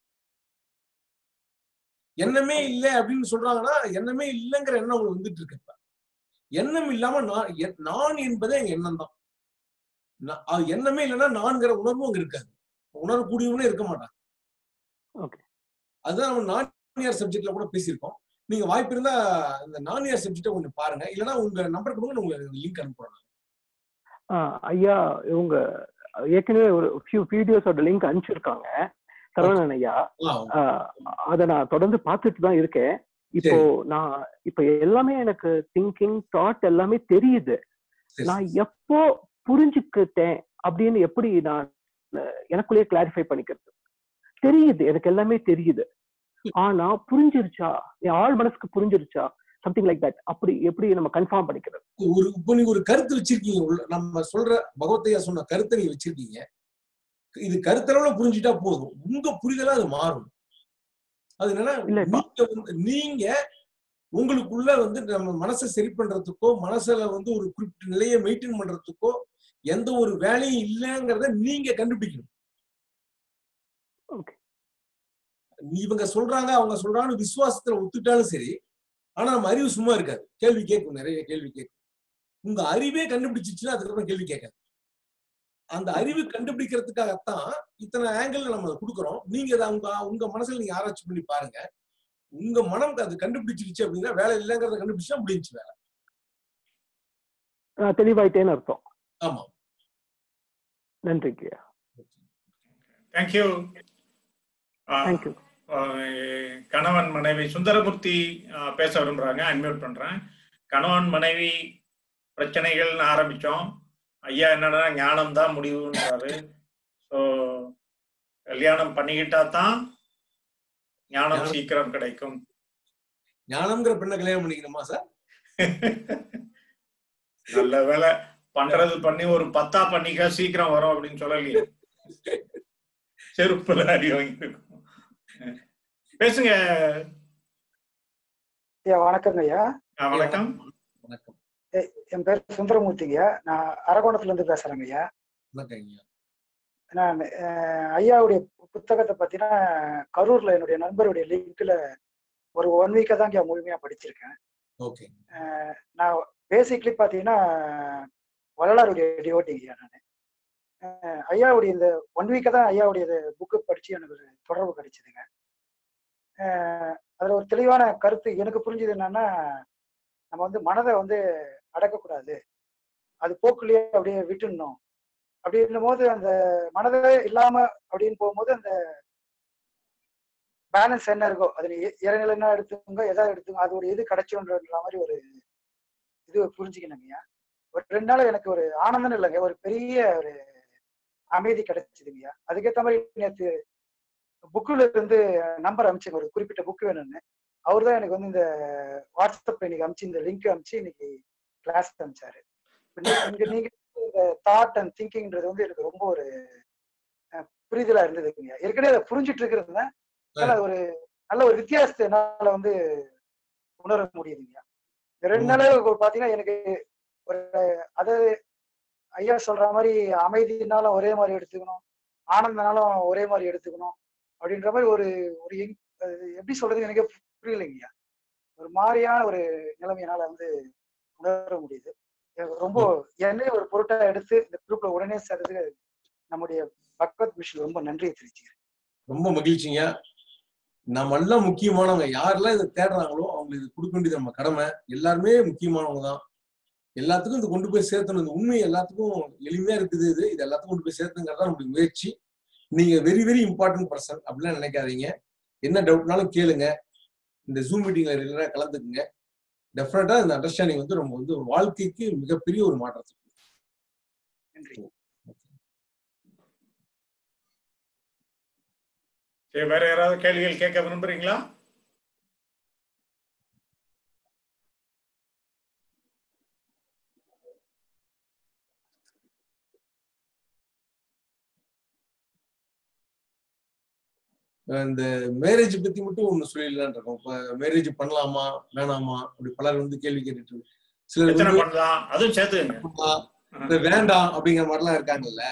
எண்ணமே இல்லை அப்படின்னு சொல்றாங்கன்னா எண்ணமே இல்லைங்கிற எண்ணம் உங்களுக்கு வந்துட்டு இருக்கு இப்ப எண்ணம் இல்லாம நான் எ- நான் என்பதே எங்க எண்ணம் தான் நான் அது எண்ணமே இல்லைன்னா நான்கிற உணர்வும் அங்க இருக்காது உணரக்கூடியவனே இருக்க மாட்டான் ஓகே அதுதான் நம்ம நான்யார் சப்ஜெக்ட்ல கூட பேசியிருக்கோம் நீங்க வாய்ப்பு இருந்தா இந்த நான்யார் சப்ஜெக்டை கொஞ்சம் பாருங்க இல்லைன்னா உங்க நம்பர் கொடுங்க நான் உங்களுக்கு லிங்க் அனுப்புறேன் ஆஹ் ஐயா இவங்க ஏற்கனவே ஒரு ஃபியூ வீடியோஸோட லிங்க் அனுப்பிச்சிருக்காங்க சரவணன் ஐயா ஆஹ் அதை நான் தொடர்ந்து பார்த்துட்டு தான் இருக்கேன் இப்போ நான் இப்போ எல்லாமே எனக்கு திங்கிங் தாட் எல்லாமே தெரியுது நான் எப்போ புரிஞ்சுக்கிட்டேன் அப்படின்னு எப்படி நான் அஹ், எனக்குள்ளேயே கிளாரிஃபை பண்ணிக்கிறது தெரியுது எனக்கு எல்லாமே தெரியுது ஆனா புரிஞ்சிருச்சா என் ஆள் மனசுக்கு புரிஞ்சிருச்சா சம்திங் லைக் தட் அப்படி எப்படி நம்ம கன்ஃபார்ம் பண்ணிக்கிறது ஒரு இப்போ நீங்க ஒரு கருத்து வச்சிருக்கீங்க உள்ள- நம்ம சொல்ற பகவத்தையா சொன்ன கருத்தை நீங்க வச்சிருக்கீங்க இது கருத்தளவுல புரிஞ்சுட்டா போதும் உங்க புரிதலா அது மாறும் அது என்னன்னா நீங்க வந்து நீங்க உங்களுக்குள்ள வந்து நம்ம மனசை சரி பண்றதுக்கோ மனசுல வந்து ஒரு குறிப்பிட்ட நிலையை மெயின்டைன் பண்றதுக்கோ எந்த ஒரு வேலையும் இல்லைங்கிறத நீங்க கண்டுபிடிக்கணும் இவங்க சொல்றாங்க அவங்க சொல்றாங்கன்னு விசுவாசத்துல ஒத்துட்டாலும் சரி ஆனா நம்ம அறிவு சும்மா இருக்காது கேள்வி கேட்கும் நிறைய கேள்வி கேட்கும் உங்க அறிவே கண்டுபிடிச்சிச்சுன்னா அதுக்கப்புறம் கேள்வி கேட்காது அந்த அறிவு கண்டுபிடிக்கிறதுக்காகத்தான் இத்தனை ஆங்கிள் நம்ம அதை கொடுக்குறோம் நீங்க அதை உங்க உங்க மனசுல நீங்க ஆராய்ச்சி பண்ணி பாருங்க உங்க மனம் அது கண்டுபிடிச்சிருச்சு அப்படின்னா வேலை இல்லைங்கிறத கண்டுபிடிச்சா முடிஞ்சுச்சு வேலை நான் தெளிவாயிட்டேன்னு அர்த்தம் ஆமா நன்றிக்கு தேங்க்யூ தேங்க்யூ கணவன் மனைவி சுந்தரமூர்த்தி ஆஹ், பேச விரும்புறாங்க அன்மியூட் பண்றேன் கணவன் மனைவி பிரச்சனைகள்னு ஆரம்பிச்சோம் ஐயா என்னன்னா ஞானம் தான் முடிவுன்றாரு ஸோ கல்யாணம் பண்ணிக்கிட்டா தான் ஞானம் சீக்கிரம் கிடைக்கும் ஞானம்ங்கிற பெண்ணை கல்யாணம் பண்ணிக்கணுமா சார் நல்ல வேலை பண்றது பண்ணி ஒரு பத்தா பண்ணிக்க சீக்கிரம் வரும் அப்படின்னு சொல்லலையே செருப்புல அடி வாங்கிருக்கோம் பேசுங்க ஐயா வணக்கங்க ஐயா ஆ, வணக்கம் வணக்கம் எ- என் பேர் சுந்தரமூர்த்திங்க நான் அரகோணத்துல இருந்து பேசுறேங்க ஐயா வணக்கம் ஐயா நான் அஹ், ஐயாவுடைய புத்தகத்தை பத்தினா கரூர்ல என்னுடைய நண்பருடைய லிங்க்ல ஒரு ஒன் வீக்கா தான் ஐயா முழுமையா படிச்சிருக்கேன் ஓகே அஹ், நான் பேசிக்லி பாத்தீங்கன்னா வள்ளலாருடைய டிவோட்டிங்க ஐயா நான் ஐயாவுடைய இந்த ஒன் வீக்கா தான் ஐயாவுடைய புக்கு படிச்சு எனக்கு ஒரு தொடர்பு கிடைச்சதுங்க அஹ், அதுல ஒரு தெளிவான கருத்து எனக்கு புரிஞ்சது என்னன்னா நம்ம வந்து மனதை வந்து அடக்கக்கூடாது அது போக்குலயே அப்படியே விட்டுடணும் அப்படின்னும் போது அந்த மனதே இல்லாம அப்படின்னு போகும்போது அந்த பேலன்ஸ் என்ன இருக்கோ அதுல இ- இறைநிலைன்னா எடுத்துக்கோங்க எதா எடுத்துக்கோங்க அது ஒரு இது கிடைச்சோன்ற மாதிரி ஒரு இது புரிஞ்சுக்கணுங்கய்யா ஒரு ரெண்டு நாள் எனக்கு ஒரு ஆனந்தம் இல்லைங்க ஒரு பெரிய ஒரு அமைதி கிடைச்சதுங்கய்யா அதுக்கேற்ற மாதிரி நேற்று புக்கில் இருந்து நம்பர் அமிச்சுங்க ஒரு குறிப்பிட்ட புக் வேணும்னு அவர் தான் எனக்கு வந்து இந்த வாட்ஸ்அப் இன்னைக்கு அமிச்சு இந்த லிங்க் அமிச்சு இன்னைக்கு கிளாஸ் அமிச்சாரு இப்ப இங்க நீங்க இந்த தாட் அண்ட் திங்கிங்ன்றது வந்து எனக்கு ரொம்ப ஒரு அஹ், புரிதலா இருந்ததுங்க ஏற்கனவே அதை புரிஞ்சிட்டு இருக்கிறது அதனால ஒரு நல்ல ஒரு வித்தியாசத்தை என்னால வந்து உணர முடியுதுங்க இந்த ரெண்டு நாள் பாத்தீங்கன்னா எனக்கு ஒரு அதாவது ஐயா சொல்ற மாதிரி அமைதினாலும் ஒரே மாதிரி எடுத்துக்கணும் ஆனந்தனாலும் ஒரே மாதிரி எடுத்துக்கணும் அப்படின்ற மாதிரி ஒரு ஒரு எங்- அது எப்படி சொல்றது எனக்கு புரியலைங்கய்யா ஒரு மாதிரியான ஒரு நிலைமையினால வந்து உணர முடியுது எனக்கு ரொம்ப என்னையே ஒரு பொருட்டா எடுத்து இந்த குரூப்ல உடனே சேர்றதுக்கு நம்முடைய பகவத் விஷயம் ரொம்ப நன்றியை தெரிவிச்சுக்கிறேன் ரொம்ப மகிழ்ச்சிங்க நம்ம எல்லாம் முக்கியமானவங்க யாரெல்லாம் இதை தேடுறாங்களோ அவங்களுக்கு இது கொடுக்க வேண்டியது நம்ம கடமை எல்லாருமே முக்கியமானவங்க தான் எல்லாத்துக்கும் இது கொண்டு போய் சேர்த்தணும் இந்த உண்மை எல்லாத்துக்கும் எளிமையா இருக்குது இது இது எல்லாத்துக்கும் கொண்டு போய் சேர்த்துங்கிறதா நம்மளுடைய முயற்சி நீங்க வெரி வெரி இம்பார்ட்டன்ட் பர்சன் அப்படிலாம் நினைக்காதீங்க என்ன டவுட்னாலும் கேளுங்க இந்த ஜூம் மீட்டிங்ல ரெகுலரா கலந்துக்குங்க டெஃபினட்டா இந்த அண்டர்ஸ்டாண்டிங் வந்து நம்ம வந்து ஒரு வாழ்க்கைக்கு மிகப்பெரிய ஒரு மாற்றத்தை கொடுக்கும். நன்றி சரி வேற யாராவது கேள்விகள் கேட்க விரும்புறீங்களா இந்த மேரேஜ் பத்தி மட்டும் ஒண்ணு சொல்லிடலான் இருக்கோம் இப்ப மேரேஜ் பண்ணலாமா வேணாமா அப்படி பலர் வந்து கேள்வி கேட்டுட்டு இருக்கு. சிலர் எத்தனை வந்து பண்ணலாம் அதுவும் சேர்த்துக்கங்க பண்ணலாம், இல்ல வேண்டாம் அப்படிங்கிற மாதிரிலாம் இருக்காங்கல்ல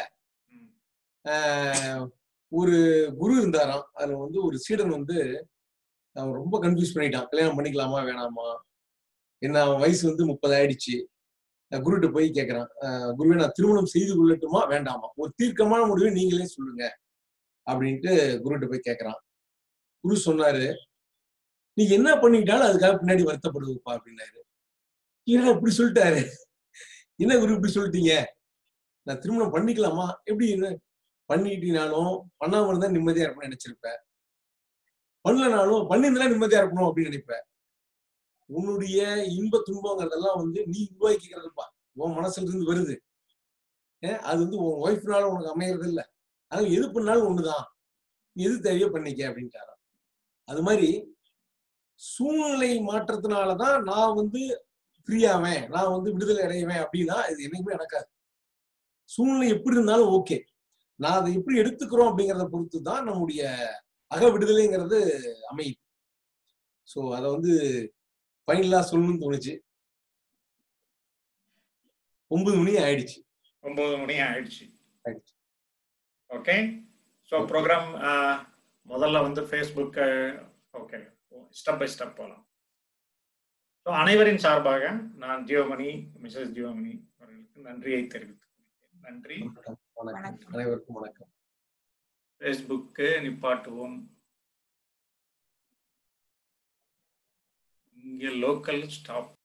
ஆஹ் ஒரு குரு இருந்தாராம் அதுல வந்து ஒரு சீடன் வந்து அவன் ரொம்ப கன்ஃபியூஸ் பண்ணிட்டான் கல்யாணம் பண்ணிக்கலாமா வேணாமா என்ன அவன் வயசு வந்து முப்பது ஆயிடுச்சு நான் குருகிட்ட போய் கேட்கறான் ஆஹ் குருவே நான் திருமணம் செய்து கொள்ளட்டுமா வேண்டாமா ஒரு தீர்க்கமான முடிவை நீங்களே சொல்லுங்க அப்படின்ட்டு குருகிட்ட போய் கேட்கறான் குரு சொன்னாரு நீ என்ன பண்ணிக்கிட்டாலும் அதுக்காக பின்னாடி வருத்தப்படுவப்பா அப்படின்னாரு ஏன்னா இப்படி சொல்லிட்டாரு என்ன குரு இப்படி சொல்லிட்டீங்க நான் திருமணம் பண்ணிக்கலாமா எப்படி என்ன பண்ணிக்கிட்டீனாலும் பண்ணாம இருந்தா நிம்மதியா இருப்பேன்னு நினைச்சிருப்பேன் பண்ணலனாலும் பண்ணியிருந்தா நிம்மதியா இருக்கணும் அப்படின்னு நினைப்பேன் உன்னுடைய இன்ப துன்பங்கிறதெல்லாம் வந்து நீ உருவாக்கிக்கிறதுப்பா உன் மனசுல இருந்து வருது ஏன் அது வந்து உன் ஒய்ஃப்னால உனக்கு அமையறது இல்ல அதனால எது பண்ணாலும் ஒண்ணுதான் நீ எது தேவையோ பண்ணிக்க அப்படின்ட்டாராம் அது மாதிரி சூழ்நிலை மாற்றத்தினாலதான் நான் வந்து ஃப்ரீயாவேன் நான் வந்து விடுதலை அடைவேன் அப்படின்னா இது என்னைக்குமே நடக்காது சூழ்நிலை எப்படி இருந்தாலும் ஓகே நான் அதை எப்படி எடுத்துக்கிறோம் அப்படிங்கறத பொறுத்து தான் நம்முடைய அக விடுதலைங்கிறது அமையுது ஸோ அதை வந்து ஃபைனலா சொல்லணும்னு தோணுச்சு ஒன்பது மணி ஆயிடுச்சு ஒன்பது மணி ஆயிடுச்சு ஆயிடுச்சு ஓகே ஸோ ப்ரோக்ராம் முதல்ல வந்து Facebook okay step by step போகலாம் ஸோ அனைவரின் சார்பாக நான் ஜியோமணி மிஸ்ஸஸ் ஜியோமணி அவர்களுக்கு நன்றியை தெரிவித்துக் கொள்கிறேன் நன்றி வணக்கம் அனைவருக்கும் வணக்கம் ஃபேஸ்புக்கு நிப்பாட்டுவோம் இங்கே லோக்கல் ஸ்டாப்